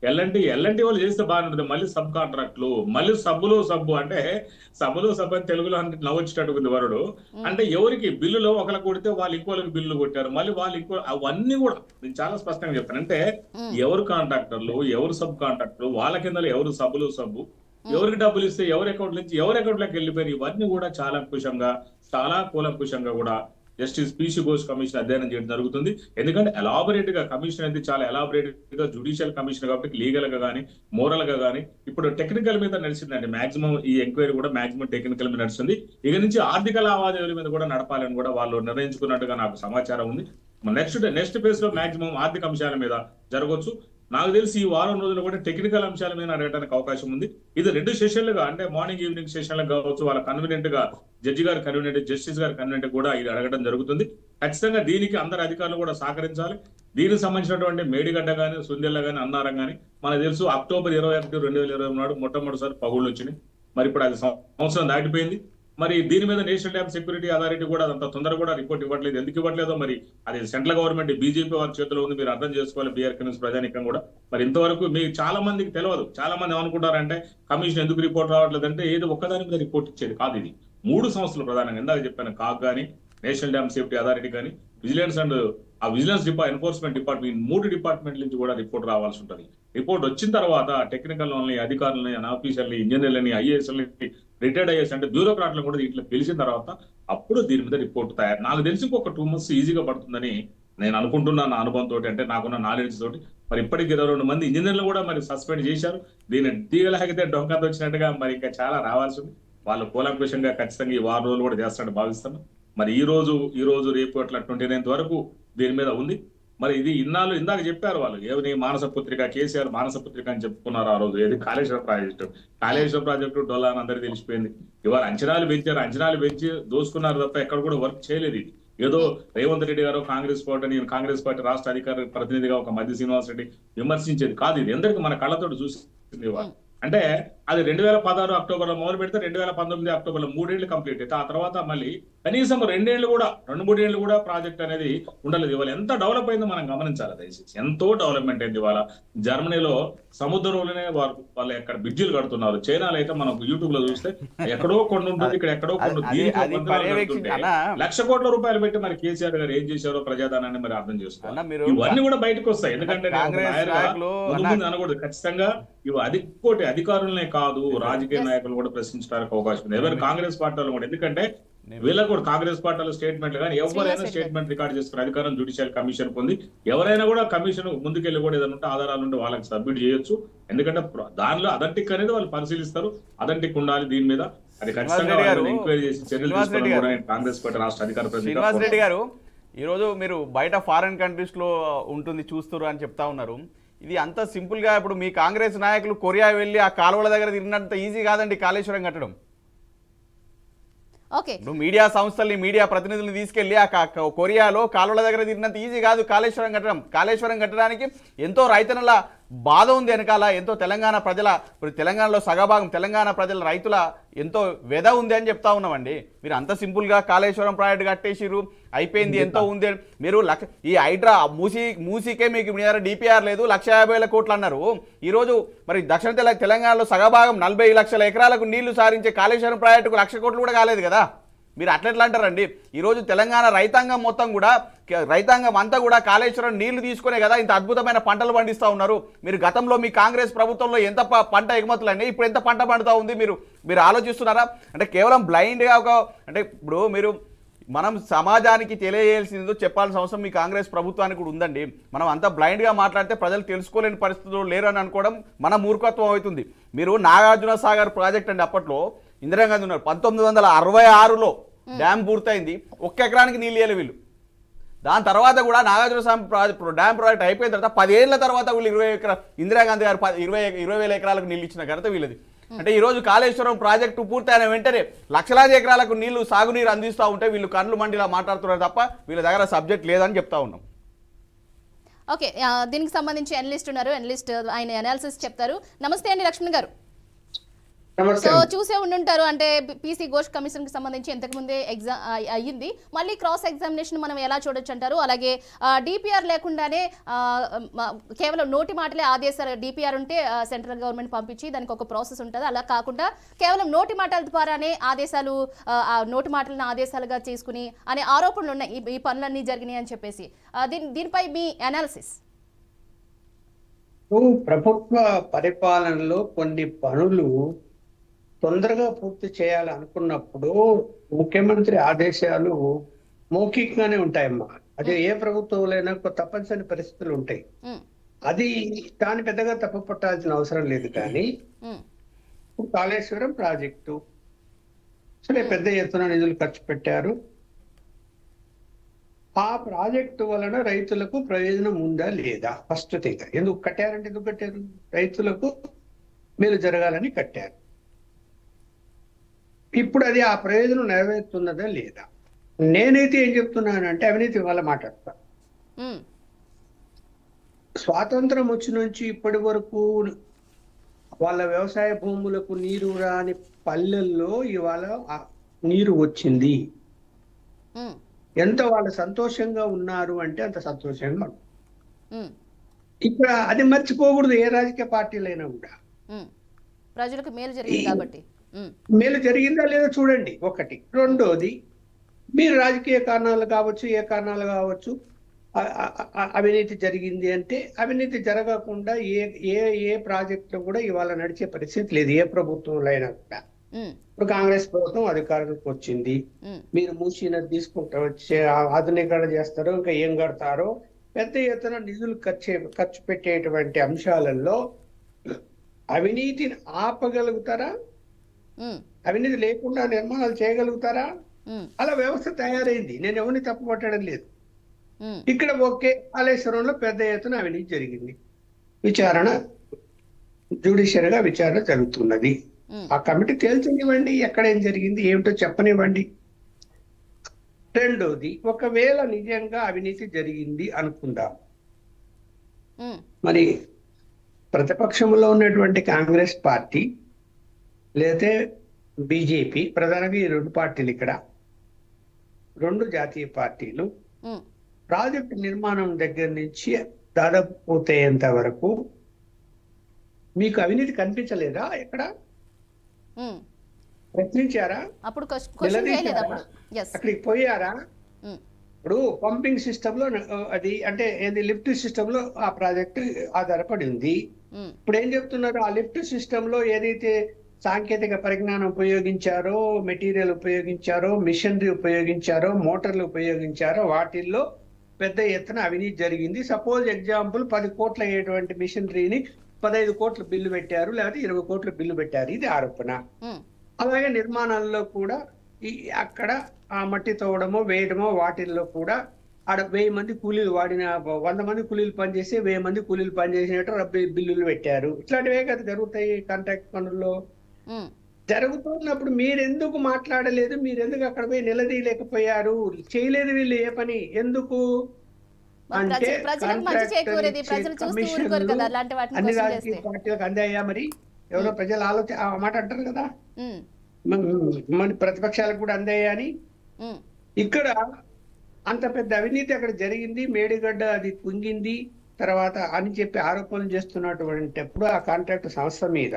Speaker 3: ఎల్ఎన్టీ ఎల్ఎన్టీ వాళ్ళు చేస్తే బాగానే ఉంటుంది మళ్ళీ సబ్ కాంట్రాక్ట్లు మళ్ళీ సబ్బులు సబ్బు అంటే సబ్బులు సబ్బు అని తెలుగులో అంటే నవ్వొచ్చేటట్టు ఉంది వరుడు అంటే ఎవరికి బిల్లులో ఒకరు కొడితే వాళ్ళు ఇంకోళ్ళకి బిల్లు కొట్టారు మళ్ళీ వాళ్ళు ఇంకో అవన్నీ కూడా నేను చాలా స్పష్టంగా చెప్తాను అంటే ఎవరు కాంట్రాక్టర్లు ఎవరు సబ్ కాంట్రాక్టర్లు వాళ్ళ కింద ఎవరు సబ్బులు సబ్బు ఎవరికి డబ్బులు ఇస్తే ఎవరి అకౌంట్ నుంచి ఎవరి అకౌంట్ లోకి వెళ్ళిపోయారు ఇవన్నీ కూడా చాలా కుశంగా చాలా కూలంకుశంగా కూడా జస్టిస్ పీసీ ఘోష్ కమిషన్ అధ్యయనం చేయడం జరుగుతుంది ఎందుకంటే ఎలాబొరేట్ గా కమిషన్ అయితే చాలా ఎలాబొరేట్ గా జుడిషియల్ కమిషన్ కాబట్టి లీగల్ గా కానీ మోరల్ గా కానీ ఇప్పుడు టెక్నికల్ మీద నడిచిందండి మాక్సిమం ఈ ఎంక్వైరీ కూడా మాక్సిమం టెక్నికల్ మీద నడుస్తుంది ఇక నుంచి ఆర్థిక లావాదేవీల మీద కూడా నడపాలని కూడా వాళ్ళు నిర్ణయించుకున్నట్టుగా నాకు సమాచారం ఉంది నెక్స్ట్ నెక్స్ట్ ఫేజ్ లో మాక్సిమం ఆర్థిక అంశాల మీద జరగవచ్చు నాకు తెలిసి ఈ వారం రోజులు కూడా టెక్నికల్ అంశాల మీద అడగడానికి అవకాశం ఉంది ఇది రెండు సెషన్లుగా అంటే మార్నింగ్ ఈవినింగ్ సెషన్లకు కావచ్చు వాళ్ళ కన్వీనియంట్ గా జడ్జి గారు కన్వీనియంట్ జస్టిస్ గారు కన్వీనియంట్ కూడా ఇది అడగడం జరుగుతుంది ఖచ్చితంగా దీనికి అందరు అధికారులు కూడా సహకరించాలి దీనికి సంబంధించినటువంటి మేడిగడ్డ కానీ సుందెల్ల కానీ అన్నారం కానీ మనకు తెలుసు అక్టోబర్ ఇరవై ఒకటి రెండు వేల ఇరవై నాడు మొట్టమొదటిసారి పగుళ్ళు వచ్చినాయి మరి ఇప్పుడు అది సంవత్సరం దాటిపోయింది మరి దీని మీద నేషనల్ డ్యామ్ సెక్యూరిటీ అథారిటీ కూడా అంత తొందరగా కూడా రిపోర్ట్ ఇవ్వట్లేదు ఎందుకు ఇవ్వట్లేదో మరి అది సెంట్రల్ గవర్నమెంట్ బీజేపీ వారి చేతిలో ఉంది మీరు అర్థం చేసుకోవాలి బీఆర్ కన్యూస్ ప్రజానికం కూడా మరి ఇంతవరకు మీకు చాలా మందికి తెలియదు చాలా మంది ఏమనుకుంటారంటే కమిషన్ ఎందుకు రిపోర్ట్ రావట్లేదు అంటే ఏదో ఒక్కదాని మీద రిపోర్ట్ ఇచ్చేది కాదు ఇది మూడు సంస్థలు ప్రధానంగా ఇందాక చెప్పాను కాక్ కానీ నేషనల్ డ్యామ్ సేఫ్టీ అథారిటీ కానీ విజిలెన్స్ అండ్ ఆ విజిలెన్స్ డిపా ఎన్ఫోర్స్మెంట్ డిపార్ట్మెంట్ మూడు డిపార్ట్మెంట్ నుంచి కూడా రిపోర్ట్ రావాల్సి ఉంటుంది రిపోర్ట్ వచ్చిన తర్వాత టెక్నికల్ వాళ్ళని అధికారులని ఆఫీసర్ని ఇంజనీర్లని ఐఏఎస్ని రిటైర్డ్ ఐఏఎస్ అంటే బ్యూరోక్రాట్లను కూడా ఇట్లా తెలిసిన తర్వాత అప్పుడు దీని మీద రిపోర్ట్ తయారు నాకు తెలిసి ఒక టూ మంత్స్ ఈజీగా పడుతుందని నేను అనుకుంటున్నాను నా అనుభవంతో అంటే నాకున్న నాలెడ్జ్ తోటి మరి ఇప్పటికి ఇరవై రెండు మంది ఇంజనీర్లు కూడా మరి సస్పెండ్ చేశారు దీన్ని తీగలాగితే డొంకంత వచ్చినట్టుగా మరి ఇంకా చాలా రావాల్సి ఉంది వాళ్ళు కూలంకుషంగా ఖచ్చితంగా ఈ వారం రోజులు కూడా చేస్తారని భావిస్తాను మరి ఈ రోజు ఈ రోజు రేపు అట్లా ట్వంటీ నైన్త్ వరకు దీని మీద ఉంది మరి ఇది ఇన్నాళ్ళు ఇందాక చెప్పారు వాళ్ళు ఏమని మానస పుత్రిక కేసీఆర్ మానస పుత్రిక అని చెప్పుకున్నారు ఆ రోజు ఏది కాళేశ్వర ప్రాజెక్టు కాళేశ్వర ప్రాజెక్టు డొల్లా అని అందరికీ తెలిసిపోయింది ఇవాళ అంచనాలు పెంచారు అంచనాలు పెంచి దోసుకున్నారు తప్ప ఎక్కడ కూడా వర్క్ చేయలేదు ఇది ఏదో రేవంత్ రెడ్డి గారు కాంగ్రెస్ పార్టీ నేను కాంగ్రెస్ పార్టీ రాష్ట్ర అధికార ప్రతినిధిగా ఒక మధ్య శ్రీనివాస్ రెడ్డి విమర్శించేది కాదు ఇది ఎందరికి మన కళ్ళతోటి చూసింది ఇవాళ అంటే అది రెండు వేల పదహారు అక్టోబర్ లో మొదలు పెడితే రెండు వేల పంతొమ్మిది అక్టోబర్ లో మూడేళ్లు కంప్లీట్ అయితే ఆ తర్వాత మళ్ళీ కనీసం రెండేళ్లు కూడా రెండు మూడేళ్లు కూడా ప్రాజెక్ట్ అనేది ఉండలేదు ఇవాళ ఎంత డెవలప్ అయిందో మనం గమనించాలి దయచేసి ఎంతో డెవలప్మెంట్ అయింది ఇవాళ జర్మనీలో సముద్రంలోనే వారు వాళ్ళు ఎక్కడ బ్రిడ్జిలు కడుతున్నారు చైనాలో అయితే మనం యూట్యూబ్ లో చూస్తే ఎక్కడో కొండ ఉంటుంది ఇక్కడ ఎక్కడో కొండ
Speaker 2: అది-
Speaker 3: దీనికి
Speaker 2: అది
Speaker 3: వందనాలు
Speaker 2: పర్యవేక్షణ-
Speaker 3: కడుతుంటే
Speaker 2: అన్నా.
Speaker 3: లక్ష కోట్ల రూపాయలు పెట్టి మరి కేసీఆర్ గారు ఏం చేశారో ప్రజాధనాన్ని మరి అర్థం
Speaker 2: అన్న
Speaker 3: చేసుకోవాలి
Speaker 2: మీరు
Speaker 3: ఇవన్నీ కూడా బయటకు వస్తాయి ఎందుకంటే నేను ఒక
Speaker 2: కాంగ్రెస్
Speaker 3: నాయకుడిగా
Speaker 2: నాయకులు
Speaker 3: ముందు
Speaker 2: అన్న-
Speaker 3: ముందు అనకూడదు ఖచ్చితంగా ఇవి అధికోటి అధికారులనే కాదు రాజకీయ నాయకులు కూడా ప్రశ్నించడానికి అవకాశం ఉంది ఎవరు కాంగ్రెస్ పార్టీ వాళ్ళు కూడా ఎందుకంటే వీళ్ళకు కూడా కాంగ్రెస్ పార్టీలో స్టేట్మెంట్ కానీ ఎవరైనా
Speaker 1: శ్రీనివాస్
Speaker 3: స్టేట్మెంట్ రికార్డ్ చేసుకున్న అధికారం జుడిషియల్ కమిషన్ పొంది ఎవరైనా కూడా కమిషన్ ముందుకెళ్ళి కూడా ఏదైనా ఉంటే ఆధారాలు ఉంటే వాళ్ళకి సబ్మిట్ చేయొచ్చు ఎందుకంటే ప్ర- దానిలో అథెంటిక్ అనేది వాళ్ళు పరిశీలిస్తారు అథెంటిక్ ఉండాలి దీని మీద అది ఖచ్చితంగా
Speaker 2: రెడ్డి గారు,
Speaker 3: ఎంక్వైరీ చేసి చర్యలు
Speaker 2: శ్రీనివాస్ రెడ్డి
Speaker 3: తీసుకోవడం
Speaker 2: గారు,
Speaker 3: కూడా నేను కాంగ్రెస్ పార్టీ రాష్ట్ర అధికార
Speaker 2: శ్రీనివాస్ రెడ్డి
Speaker 3: ప్రతినిధిగా
Speaker 2: గారు ఈరోజు మీరు బయట ఫారెన్ కంట్రీస్లో ఉంటుంది చూస్తారు అని చెప్తా ఉన్నారు ఇది అంత సింపుల్గా ఇప్పుడు మీ కాంగ్రెస్ నాయకులు కొరియా వెళ్ళి ఆ కాలువల దగ్గర తిరిగినంత ఈజీ కాదండి కాళేశ్వరం కట్టడం
Speaker 1: ఓకే
Speaker 2: ఇప్పుడు మీడియా సంస్థల్ని మీడియా ప్రతినిధులను తీసుకెళ్లి ఆ కా- కా- కొరియాలో కాలువల దగ్గర తిరిగినంత ఈజీ కాదు కాళేశ్వరం కట్టడం కాళేశ్వరం కట్టడానికి ఎంతో రైతన్నల బాధ ఉంది వెనకాల ఎంతో తెలంగాణ ప్రజల ఇప్పుడు తెలంగాణలో సగభాగం తెలంగాణ ప్రజల రైతుల ఎంతో వ్యధ ఉంది అని చెప్తా ఉన్నామండి మీరు అంత సింపుల్గా కాళేశ్వరం ప్రాజెక్ట్ కట్టేసిర్రు అయిపోయింది ఎంతో ఉంది అని మీరు లక్ష ఈ హైడ్రా మూసి మూసీకే మీకు మీ దగ్గర డిపిఆర్ లేదు లక్ష యాభై వేల కోట్లు అన్నారు ఈరోజు మరి దక్షిణ తెల తెలంగాణలో సగభాగం నలభై లక్షల ఎకరాలకు నీళ్లు సారించే కాళేశ్వరం ప్రాజెక్టుకు లక్ష కోట్లు కూడా కాలేదు కదా మీరు అట్లెట్లా అంటారండి ఈరోజు తెలంగాణ రైతాంగం మొత్తం కూడా క- రైతాంగం అంతా కూడా కాళేశ్వరం నీళ్లు తీసుకునే కదా ఇంత అద్భుతమైన పంటలు పండిస్తూ ఉన్నారు మీరు గతంలో మీ కాంగ్రెస్ ప్రభుత్వంలో ఎంత ప- పంట ఎగుమతులు అయినాయి ఇప్పుడు ఎంత పంట పండుతూ ఉంది మీరు మీరు ఆలోచిస్తున్నారా అంటే కేవలం బ్లైండ్గా ఒక అంటే ఇప్పుడు మీరు మనం సమాజానికి తెలియజేయాల్సిందో చెప్పాల్సిన అవసరం మీ కాంగ్రెస్ ప్రభుత్వానికి కూడా ఉందండి మనం అంత బ్లైండ్గా మాట్లాడితే ప్రజలు తెలుసుకోలేని పరిస్థితుల్లో లేరు అని అనుకోవడం మన మూర్ఖత్వం అవుతుంది మీరు నాగార్జున సాగర్ ప్రాజెక్ట్ అండి అప్పట్లో ఇందిరాగాంధీ ఉన్నారు పంతొమ్మిది వందల అరవై ఆరులో డ్యామ్ పూర్తయింది ఒక్క ఎకరానికి నీళ్ళు ఇయ్యలే వీళ్ళు దాని తర్వాత కూడా Nagarjuna Swamy project dam project అయిపోయిన తర్వాత పదేళ్ల తర్వాత వీళ్ళు ఇరవై ఎకరా ఇందిరాగాంధీ గారు ప- ఇరవై ఇరవై వేల ఎకరాలకు నీళ్ళు ఇచ్చిన ఘనత వీళ్ళది అంటే ఈ రోజు కాళేశ్వరం ప్రాజెక్టు పూర్తయిన వెంటనే లక్షలాది ఎకరాలకు నీళ్లు సాగునీరు అందిస్తూ ఉంటే వీళ్ళు కళ్ళు మండిలా మాట్లాడుతున్నారు తప్ప వీళ్ళ దగ్గర సబ్జెక్ట్ లేదని చెప్తా ఉన్నాం
Speaker 1: ఓకే ఆ, దీనికి సంబంధించి అనలిస్ట్ ఉన్నారు అనలిస్ట్ ఆయన అనాలిసిస్ చెప్తారు నమస్తే అండి లక్ష్మణ్ గారు
Speaker 4: నమస్తే
Speaker 1: సో చూసే ఉండుంటారు అంటే పీసీ ఘోష్ కమిషన్ కి సంబంధించి ఇంతకు ముందే ఎగ్జామ్ అయ్యింది మళ్ళీ క్రాస్ ఎగ్జామినేషన్ మనం ఎలా చూడొచ్చు అంటారు అలాగే డిపిఆర్ లేకుండానే ఆ, మ- కేవలం నోటి మాటలే ఆదేశాలు డిపిఆర్ ఉంటే ఆ, సెంట్రల్ గవర్నమెంట్ పంపించి దానికి ఒక ప్రాసెస్ ఉంటుంది అలా కాకుండా కేవలం నోటి మాటల ద్వారానే ఆదేశాలు ఆ, ఆ నోటి మాటలను ఆదేశాలుగా చేసుకుని అనే ఆరోపణలు ఉన్నాయి ఈ- ఈ పనులన్నీ జరిగినాయి అని చెప్పేసి ఆ, దీని దీనిపై మీ అనాలిసిస్
Speaker 4: ప్రభుత్వ పరిపాలనలో కొన్ని పనులు తొందరగా పూర్తి చేయాలనుకున్నప్పుడు ముఖ్యమంత్రి ఆదేశాలు మౌఖికంగానే ఉంటాయమ్మా అది ఏ ప్రభుత్వంలో తప్పనిసరి పరిస్థితులు ఉంటాయి అది దాని పెద్దగా తప్పు పట్టాల్సిన అవసరం లేదు కానీ ఇప్పుడు కాళేశ్వరం ప్రాజెక్టు సరే పెద్ద ఎత్తున నిధులు ఖర్చు పెట్టారు ఆ ప్రాజెక్టు వలన రైతులకు ప్రయోజనం ఉందా లేదా ఫస్ట్ థింగ్ ఎందుకు కట్టారంటే ఎందుకు కట్టారు రైతులకు మేలు జరగాలని కట్టారు ఇప్పుడు అది ఆ ప్రయోజనం నెరవేరుతున్నదా లేదా నేనైతే ఏం చెప్తున్నానంటే అవినీతి వల్ల మాట్లాడతా స్వాతంత్రం వచ్చి నుంచి ఇప్పటి వరకు వాళ్ళ వ్యవసాయ భూములకు నీరు రాని పల్లెల్లో ఇవాళ ఆ నీరు వచ్చింది ఎంత వాళ్ళు సంతోషంగా ఉన్నారు అంటే అంత సంతోషంగా ఉన్నారు. ఇక్కడ అది మర్చిపోకూడదు ఏ రాజకీయ పార్టీలైనా కూడా
Speaker 1: ప్రజలకు మేలు జరిగింది కాబట్టి ఉమ్,
Speaker 4: మేలు జరిగిందా లేదో చూడండి ఒకటి రెండోది మీరు రాజకీయ కారణాలు కావచ్చు ఏ కారణాలు కావచ్చు అ- అ- అ- అవినీతి జరిగింది అంటే అవినీతి జరగకుండా ఏ ఏ ఏ ప్రాజెక్టులు కూడా ఇవాళ నడిచే పరిస్థితి లేదు ఏ ప్రభుత్వంలో అయినా కూడా
Speaker 1: ఉమ్,
Speaker 4: ఇప్పుడు కాంగ్రెస్ ప్రభుత్వం అధికారంలోకి వచ్చింది
Speaker 1: ఉమ్,
Speaker 4: మీరు మూసిన తీసుకుంటా వచ్చే ఆ- ఆధునీకరణ చేస్తారో ఇంకా ఏం కడతారో పెద్ద ఎత్తున నిధులు ఖర్చు ఖర్చు పెట్టేటువంటి అంశాలలో అవినీతిని ఆపగలుగుతారా
Speaker 1: ఉమ్,
Speaker 4: అవినీతి లేకుండా నిర్మాణాలు చేయగలుగుతారా
Speaker 1: ఉమ్,
Speaker 4: అలా వ్యవస్థ తయారైంది నేను ఎవరిని తప్పు పట్టడం లేదు
Speaker 1: ఉమ్,
Speaker 4: ఇక్కడ ఒకే కాళేశ్వరంలో పెద్ద ఎత్తున అవినీతి జరిగింది విచారణ judicial గా విచారణ జరుగుతున్నది
Speaker 1: ఉమ్,
Speaker 4: ఆ కమిటీ తేల్చనివ్వండి ఎక్కడ ఏం జరిగింది ఏమిటో చెప్పనివ్వండి రెండోది ఒకవేళ నిజంగా అవినీతి జరిగింది అనుకుందాం
Speaker 1: ఉమ్,
Speaker 4: మరి ప్రతిపక్షంలో ఉన్నటువంటి కాంగ్రెస్ పార్టీ లేతే బీజేపీ ప్రధానంగా ఈ రెండు పార్టీలు ఇక్కడ రెండు జాతీయ పార్టీలు
Speaker 1: ఉమ్,
Speaker 4: ప్రాజెక్టు నిర్మాణం దగ్గర నుంచి దాదాపు పూర్తయ్యేంత వరకు మీకు అవినీతి కనిపించలేదా ఎక్కడ
Speaker 1: ఉమ్.
Speaker 4: ప్రశ్నించారా
Speaker 1: అప్పుడు క్వశ్చన్ చేయలేదు అప్పుడు ఎస్
Speaker 4: అక్కడికి పోయారా ఇప్పుడు పంపింగ్ సిస్టమ్ లో ఆ, అది అంటే ఏది లిఫ్ట్ సిస్టమ్ లో ఆ ప్రాజెక్ట్ ఆధారపడి ఉంది ఇప్పుడు ఏం చెప్తున్నారు ఆ లిఫ్ట్ సిస్టమ్ లో ఏదైతే సాంకేతిక పరిజ్ఞానం ఉపయోగించారో మెటీరియల్ ఉపయోగించారో మిషనరీ ఉపయోగించారో మోటార్లు ఉపయోగించారో వాటిల్లో పెద్ద ఎత్తున అవినీతి జరిగింది సపోజ్ ఎగ్జాంపుల్ పది కోట్ల అయ్యేటువంటి మిషనరీని పదహైదు కోట్ల బిల్లు పెట్టారు లేకపోతే ఇరవై కోట్ల బిల్లు పెట్టారు ఇది ఆరోపణ అలాగే నిర్మాణాల్లో కూడా ఈ అక్కడ ఆ మట్టి తవ్వడమో వేయడమో వాటిల్లో కూడా ఆడ వెయ్యి మంది కూలీలు వాడిన వంద మంది కూలీలు పనిచేసి వెయ్యి మంది కూలీలు పనిచేసినట్టు రబ్బీ బిల్లులు పెట్టారు ఇట్లాంటివే కదా జరుగుతాయి కాంట్రాక్ట్ పనుల్లో జరుగుతున్నప్పుడు మీరెందుకు మాట్లాడలేదు మీరెందుకు అక్కడ పోయి నిలదీయలేకపోయారు చేయలేదు వీళ్ళు ఏ పని ఎందుకు
Speaker 1: మరి
Speaker 4: అంటే
Speaker 1: ప్రజ- ప్రజలకు మంచి
Speaker 4: contractor
Speaker 1: చేకూరేది
Speaker 4: ఇచ్చే
Speaker 1: ప్రజలు చూస్తూ
Speaker 4: కమిషన్లు
Speaker 1: ఊరుకోరు కదా అలాంటి వాటిని
Speaker 4: అన్ని
Speaker 1: క్వశ్చన్
Speaker 4: రాజకీయ
Speaker 1: చేస్తే
Speaker 4: పార్టీలకు అందాయా మరి ఎవరో ప్రజలు ఆలోచన ఆ మాట అంటారు కదా
Speaker 1: ఉమ్,
Speaker 4: మ- మన ప్రతిపక్షాలకు కూడా అందాయా అని
Speaker 1: ఉమ్,
Speaker 4: ఇక్కడ అంత పెద్ద అవినీతి అక్కడ జరిగింది మేడిగడ్డ అది కుంగింది తర్వాత అని చెప్పి ఆరోపణలు చేస్తున్నటువంటిప్పుడు ఆ కాంట్రాక్ట్ సంస్థ మీద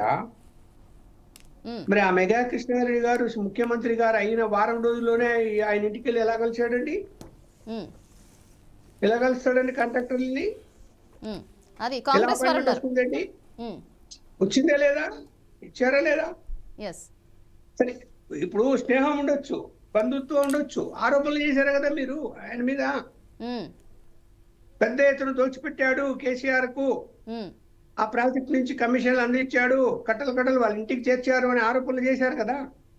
Speaker 1: ఉమ్,
Speaker 4: మరి ఆ మెగా కృష్ణారెడ్డి గారు ముఖ్యమంత్రి గారు అయిన వారం రోజుల్లోనే ఆయన ఇంటికి వెళ్ళి ఎలా కలిసాడండి
Speaker 1: ఉమ్,
Speaker 4: ఎలా కలుస్తాడండి కాంట్రాక్టర్ని
Speaker 1: ఉమ్. అది
Speaker 4: ఎలా
Speaker 1: కాంగ్రెస్ వారు
Speaker 4: అపాయింట్మెంట్
Speaker 1: ఉన్నారు
Speaker 4: వస్తుందండి వచ్చిందా లేదా ఇచ్చారా లేదా
Speaker 1: ఎస్
Speaker 4: సరే ఇప్పుడు స్నేహం ఉండొచ్చు బంధుత్వం ఉండొచ్చు ఆరోపణలు చేశారు కదా మీరు ఆయన మీద పెద్ద ఎత్తున దోచిపెట్టాడు కేసీఆర్ కు ఆ ప్రాజెక్ట్ నుంచి కమిషన్లు అందించాడు కట్టలు కట్టలు వాళ్ళ ఇంటికి చేర్చారు అని ఆరోపణలు చేశారు కదా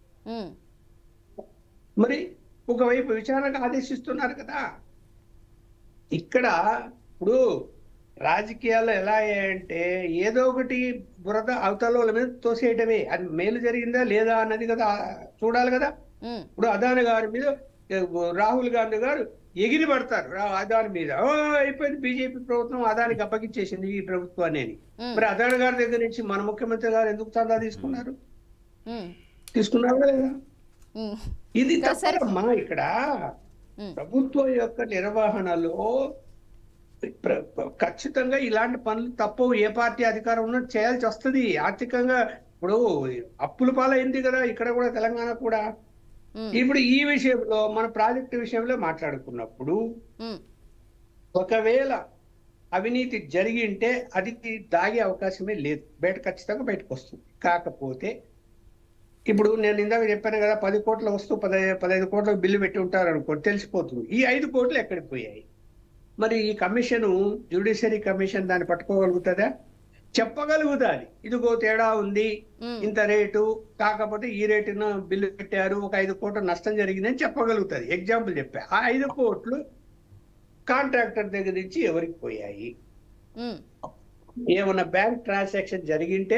Speaker 4: మరి ఒకవైపు విచారణకు ఆదేశిస్తున్నారు కదా ఇక్కడ ఇప్పుడు రాజకీయాల్లో ఎలా అయ్యాయంటే ఏదో ఒకటి బురద అవతల వాళ్ళ మీద తోసేయటమే అది మేలు జరిగిందా లేదా అన్నది కదా చూడాలి కదా ఇప్పుడు అదాని గారి మీద ఏ, రాహుల్ గాంధీ గారు ఎగిరి పడతారు రా- అదాని మీద ఓ అయిపోయింది బీజేపీ ప్రభుత్వం అదానికి అప్పగించేసింది ఈ ప్రభుత్వాన్ని అని మరి అదాని గారి దగ్గర నుంచి మన ముఖ్యమంత్రి గారు ఎందుకు చందా తీసుకున్నారు
Speaker 1: ఉమ్,
Speaker 4: తీసుకున్నారా లేదా
Speaker 1: ఉమ్,
Speaker 4: ఇది
Speaker 1: ఇంకా సరే.
Speaker 4: తప్పమ్మా ఇక్కడ
Speaker 1: ఉమ్,
Speaker 4: ప్రభుత్వం యొక్క నిర్వహణలో ప్ర- ప్ర- ఖచ్చితంగా ఇలాంటి పనులు తప్పవు ఏ పార్టీ అధికారం ఉన్నా చేయాల్సి వస్తుంది ఆర్థికంగా ఇప్పుడు అప్పుల పాలైంది కదా ఇక్కడ కూడా తెలంగాణ కూడా
Speaker 1: ఉమ్,
Speaker 4: ఇప్పుడు ఈ విషయంలో మన ప్రాజెక్టు విషయంలో మాట్లాడుకున్నప్పుడు
Speaker 1: ఉమ్,
Speaker 4: ఒకవేళ అవినీతి జరిగింటే అది దాగే అవకాశమే లేదు బయట ఖచ్చితంగా బయటకు వస్తుంది కాకపోతే ఇప్పుడు నేను ఇందాక చెప్పాను కదా పది కోట్ల వస్తువు పదహై పదహైదు కోట్ల బిల్లు పెట్టి ఉంటారు అనుకో తెలిసిపోతుంది ఈ ఐదు కోట్లు ఎక్కడికి పోయాయి మరి ఈ కమిషన్ జ్యుడిషియరీ కమిషన్ దాన్ని పట్టుకోగలుగుతుందా చెప్పగలుగుతుంది ఇదిగో తేడా ఉంది
Speaker 1: ఉమ్,
Speaker 4: ఇంత రేటు కాకపోతే ఈ రేటున బిల్లు పెట్టారు ఒక ఐదు కోట్ల నష్టం జరిగిందని చెప్పగలుగుతుంది ఎగ్జాంపుల్ చెప్పా ఆ ఐదు కోట్లు కాంట్రాక్టర్ దగ్గర నుంచి ఎవరికి పోయాయి
Speaker 1: ఉమ్,
Speaker 4: ఏమన్నా బ్యాంక్ ట్రాన్సాక్షన్ జరిగింటే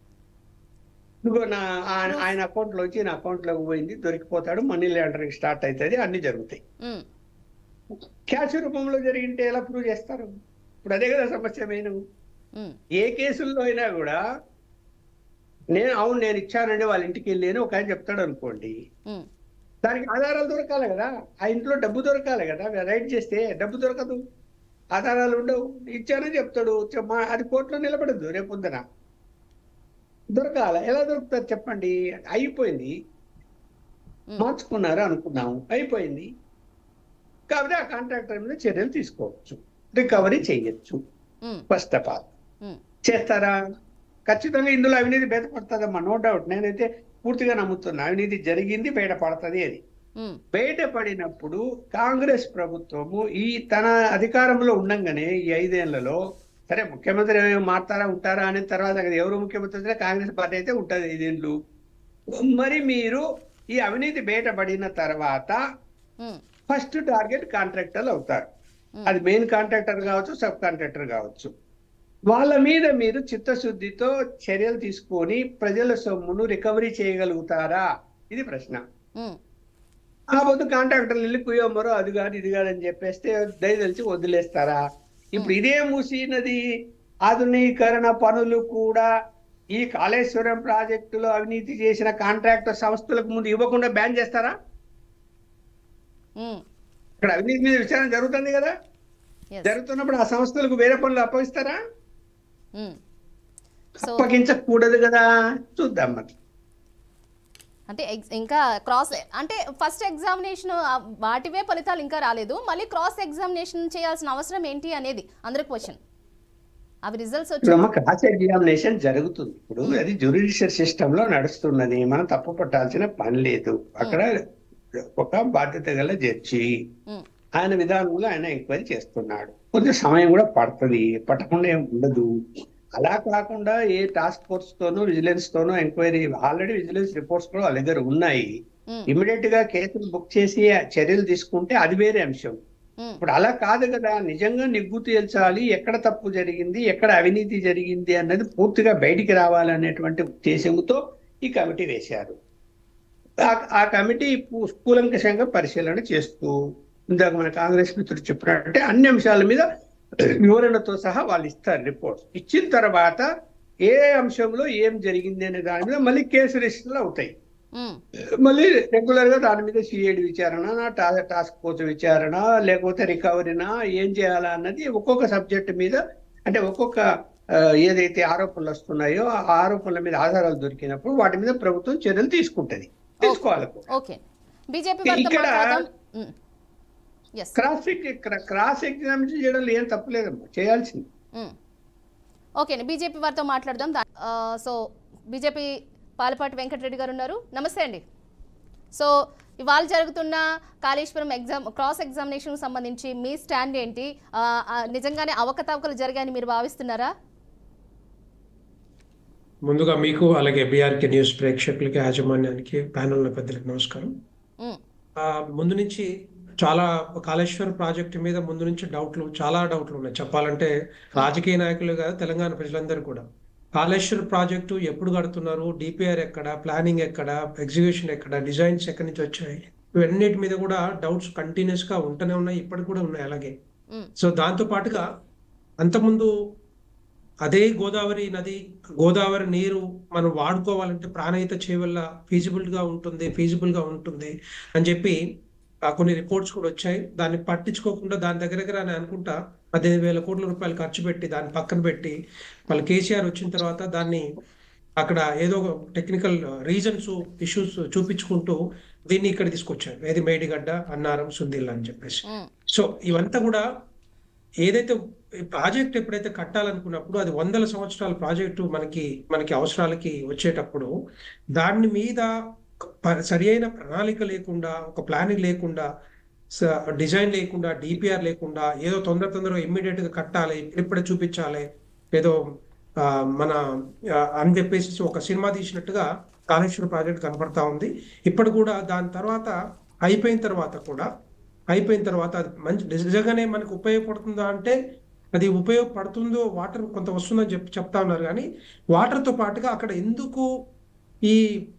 Speaker 4: ఇదిగో నా ఆ- ఆయన అకౌంట్ లోంచి నా అకౌంట్ లోకి పోయింది దొరికిపోతాడు మనీ లాండరింగ్ స్టార్ట్ అవుతుంది అన్ని జరుగుతాయి
Speaker 1: ఉమ్,
Speaker 4: క్యాష్ రూపంలో జరిగింటే ఎలా ప్రూవ్ చేస్తారు ఇప్పుడు అదే కదా సమస్య మెయిన్
Speaker 1: ఉమ్,
Speaker 4: ఏ కేసుల్లో అయినా కూడా నేను అవును నేను ఇచ్చానండి వాళ్ళ ఇంటికి వెళ్ళి ఒక ఆయన చెప్తాడు అనుకోండి
Speaker 1: ఉమ్,
Speaker 4: దానికి ఆధారాలు దొరకాలి కదా ఆ ఇంట్లో డబ్బు దొరకాలి కదా రైట్ చేస్తే డబ్బు దొరకదు ఆధారాలు ఉండవు ఇచ్చానని చెప్తాడు చె- మా- అది కోర్టులో నిలబడదు రేపు పొద్దున దొరకాల ఎలా దొరుకుతుంది చెప్పండి అయిపోయింది
Speaker 1: ఉమ్,
Speaker 4: మార్చుకున్నారు అనుకున్నాము అయిపోయింది కాబట్టి ఆ కాంట్రాక్టర్ మీద చర్యలు తీసుకోవచ్చు రికవరీ చేయొచ్చు
Speaker 1: um,
Speaker 4: first of all
Speaker 1: um,
Speaker 4: చేస్తారా ఖచ్చితంగా ఇందులో అవినీతి బయటపడుతుందమ్మా నో డౌట్ నేనైతే పూర్తిగా నమ్ముతున్నా అవినీతి జరిగింది బయటపడుతుంది అది
Speaker 1: ఉమ్,
Speaker 4: బయటపడినప్పుడు కాంగ్రెస్ ప్రభుత్వము ఈ తన అధికారంలో ఉండంగానే ఈ ఐదేళ్లలో సరే ముఖ్యమంత్రి మారుతారా ఉంటారా అనే తర్వాత అది ఎవరు ముఖ్యమంత్రి వచ్చినా కాంగ్రెస్ పార్టీ అయితే ఉంటుంది ఐదేళ్ళు మరి మీరు ఈ అవినీతి బయటపడిన తర్వాత
Speaker 1: ఉమ్,
Speaker 4: ఫస్ట్ టార్గెట్ కాంట్రాక్టర్లు అవుతారు
Speaker 1: Hmm.
Speaker 4: అది మెయిన్ కాంట్రాక్టర్ కావచ్చు సబ్ కాంట్రాక్టర్ కావచ్చు వాళ్ళ మీద మీరు చిత్తశుద్ధితో చర్యలు తీసుకొని ప్రజల సొమ్మును రికవరీ చేయగలుగుతారా ఇది ప్రశ్న
Speaker 1: ఉమ్,
Speaker 4: ఆ పొద్దు కాంట్రాక్టర్లు వెళ్ళి కుయ్యమ్మరో అది కాదు ఇది కాదు అని చెప్పేస్తే దయదలిచి వదిలేస్తారా ఇప్పుడు ఇదే మూసీ నది ఆధునీకరణ పనులు కూడా ఈ కాళేశ్వరం ప్రాజెక్టులో అవినీతి చేసిన కాంట్రాక్టర్ సంస్థలకు ముందు ఇవ్వకుండా బ్యాన్ చేస్తారా
Speaker 1: ఉమ్,
Speaker 4: ఇక్కడ అవినీతి మీద విచారణ జరుగుతుంది కదా
Speaker 1: yes,
Speaker 4: జరుగుతున్నప్పుడు ఆ సంస్థలకు వేరే పనులు అప్పగిస్తారా
Speaker 1: ఉమ్. సో
Speaker 4: అప్పగించకూడదు కదా చూద్దాం మరి
Speaker 1: అంటే ఎగ్జ్- ఇంకా క్రాస్ అంటే ఫస్ట్ ఎగ్జామినేషన్ వాటివే ఫలితాలు ఇంకా రాలేదు మళ్ళీ క్రాస్ ఎగ్జామినేషన్ చేయాల్సిన అవసరం ఏంటి అనేది అందరి క్వశ్చన్ అవి రిజల్ట్స్ వచ్చి
Speaker 4: ఇప్పుడు అమ్మ క్రాస్ ఎగ్జామినేషన్ జరుగుతుంది ఇప్పుడు అది జ్యుడిషియల్ సిస్టమ్ లో నడుస్తున్నది మనం తప్పు పట్టాల్సిన పని లేదు అక్కడ ఒక బాధ్యత గల జడ్జి
Speaker 1: ఉమ్,
Speaker 4: ఆయన విధానంలో ఆయన ఎంక్వైరీ చేస్తున్నాడు కొంచెం సమయం కూడా పడుతుంది పట్టకుండా ఏం ఉండదు అలా కాకుండా ఏ టాస్క్ ఫోర్స్ తోనో విజిలెన్స్ తోనో ఎంక్వైరీ ఆల్రెడీ విజిలెన్స్ రిపోర్ట్స్ కూడా వాళ్ళ దగ్గర ఉన్నాయి
Speaker 1: ఉమ్,
Speaker 4: ఇమీడియట్ గా కేసులు బుక్ చేసి ఆ చర్యలు తీసుకుంటే అది వేరే అంశం
Speaker 1: ఉమ్,
Speaker 4: ఇప్పుడు అలా కాదు కదా నిజంగా నిగ్గు తేల్చాలి ఎక్కడ తప్పు జరిగింది ఎక్కడ అవినీతి జరిగింది అన్నది పూర్తిగా బయటికి రావాలనేటువంటి ఉద్దేశంతో ఈ కమిటీ వేశారు ఆ- ఆ కమిటీ పు- కూలంకషంగా పరిశీలన చేస్తూ ఇందాక మన కాంగ్రెస్ మిత్రుడు చెప్పినట్టే అన్ని అంశాల మీద వివరణతో సహా వాళ్ళు ఇస్తారు రిపోర్ట్స్ ఇచ్చిన తర్వాత ఏ అంశంలో ఏం జరిగింది అనే దాని మీద మళ్ళీ కేసు రిజిస్టర్లు అవుతాయి
Speaker 1: ఉమ్,
Speaker 4: మళ్ళీ రెగ్యులర్ గా దాని మీద సిఐడి విచారణ టా- టాస్క్ ఫోర్స్ విచారణ లేకపోతే రికవరీనా ఏం చేయాలా అన్నది ఒక్కొక్క సబ్జెక్ట్ మీద అంటే ఒక్కొక్క ఆ, ఏదైతే ఆరోపణలు వస్తున్నాయో ఆ ఆరోపణల మీద ఆధారాలు దొరికినప్పుడు వాటి మీద ప్రభుత్వం చర్యలు తీసుకుంటది తీసుకోవాలి
Speaker 1: ఓకే బీజేపీ వారితో
Speaker 4: ఇక్కడ-
Speaker 1: మాట్లాడదాం ఎస్
Speaker 4: క్రాస్ క్రాస్ ఎగ్జామినేషన్ చేయడంలో ఏం తప్పులేదమ్మా చేయాల్సింది
Speaker 1: ఓకే అండి బీజేపీ వారితో మాట్లాడదాం దా- ఆ, సో బీజేపీ పాలపాటి వెంకటరెడ్డి గారు ఉన్నారు నమస్తే అండి సో ఇవాళ జరుగుతున్న కాళేశ్వరం ఎగ్జామ్ క్రాస్ ఎగ్జామినేషన్ సంబంధించి మీ స్టాండ్ ఏంటి ఆ, ఆ, నిజంగానే అవకతవకలు జరిగాయని మీరు భావిస్తున్నారా
Speaker 5: ముందుగా మీకు అలాగే బీఆర్కే న్యూస్ ప్రేక్షకులకి యాజమాన్యానికి ప్యానల్ పెద్దలకు నమస్కారం
Speaker 1: ఉమ్,
Speaker 5: ఆ, ముందు నుంచి చాలా కాళేశ్వరం ప్రాజెక్టు మీద ముందు నుంచి డౌట్లు చాలా డౌట్లు ఉన్నాయి చెప్పాలంటే రాజకీయ నాయకులు కాదు తెలంగాణ ప్రజలందరూ కూడా కాళేశ్వరం ప్రాజెక్టు ఎప్పుడు కడుతున్నారు డిపిఆర్ ఎక్కడ ప్లానింగ్ ఎక్కడ ఎగ్జిక్యూషన్ ఎక్కడ డిజైన్స్ ఎక్కడి నుంచి వచ్చాయి ఇవన్నిటి మీద కూడా డౌట్స్ కంటిన్యూస్ గా ఉంటూనే ఉన్నాయి ఇప్పటికి కూడా ఉన్నాయి అలాగే
Speaker 1: ఉమ్,
Speaker 5: సో దాంతో పాటుగా అంతకుముందు అదే గోదావరి నది గోదావరి నీరు మనం వాడుకోవాలంటే ప్రాణహిత చేయవల్ల ఫీజిబుల్ గా ఉంటుంది ఫీజిబుల్ గా ఉంటుంది అని చెప్పి ఆ, కొన్ని రిపోర్ట్స్ కూడా వచ్చాయి దాన్ని పట్టించుకోకుండా దాని దగ్గర దగ్గర నేను అనుకుంటా పదిహేను వేల కోట్ల రూపాయలు ఖర్చు పెట్టి దాన్ని పక్కన పెట్టి మళ్ళీ కేసీఆర్ వచ్చిన తర్వాత దాన్ని అక్కడ ఏదో టెక్నికల్ రీజన్స్ ఇష్యూస్ చూపించుకుంటూ దీన్ని ఇక్కడ తీసుకొచ్చారు ఏది మేడిగడ్డ అన్నారం సుద్దిల్ అని చెప్పేసి
Speaker 1: ఉమ్,
Speaker 5: సో ఇవంతా కూడా ఏదైతే ఈ ప్రాజెక్ట్ ఎప్పుడైతే కట్టాలనుకున్నప్పుడు అది వందల సంవత్సరాల ప్రాజెక్టు మనకి మనకి అవసరాలకి వచ్చేటప్పుడు దాని మీద ప- సరి అయిన ప్రణాళిక లేకుండా ఒక ప్లానింగ్ లేకుండా స- డిజైన్ లేకుండా డిపిఆర్ లేకుండా ఏదో తొందర తొందరగా ఇమ్మీడియట్ గా కట్టాలి ఇప్పుడే చూపించాలి ఏదో ఆ, మన ఆ, అని చెప్పేసి ఒక సినిమా తీసినట్టుగా కాళేశ్వరం ప్రాజెక్ట్ కనపడతా ఉంది ఇప్పుడు కూడా దాని తర్వాత అయిపోయిన తర్వాత కూడా అయిపోయిన తర్వాత అది మంచి నిజంగానే మనకు ఉపయోగపడుతుందా అంటే అది ఉపయోగపడుతుందో వాటర్ కొంత వస్తుందని చెప్పి చెప్తా ఉన్నారు కానీ వాటర్తో పాటుగా అక్కడ ఎందుకు ఈ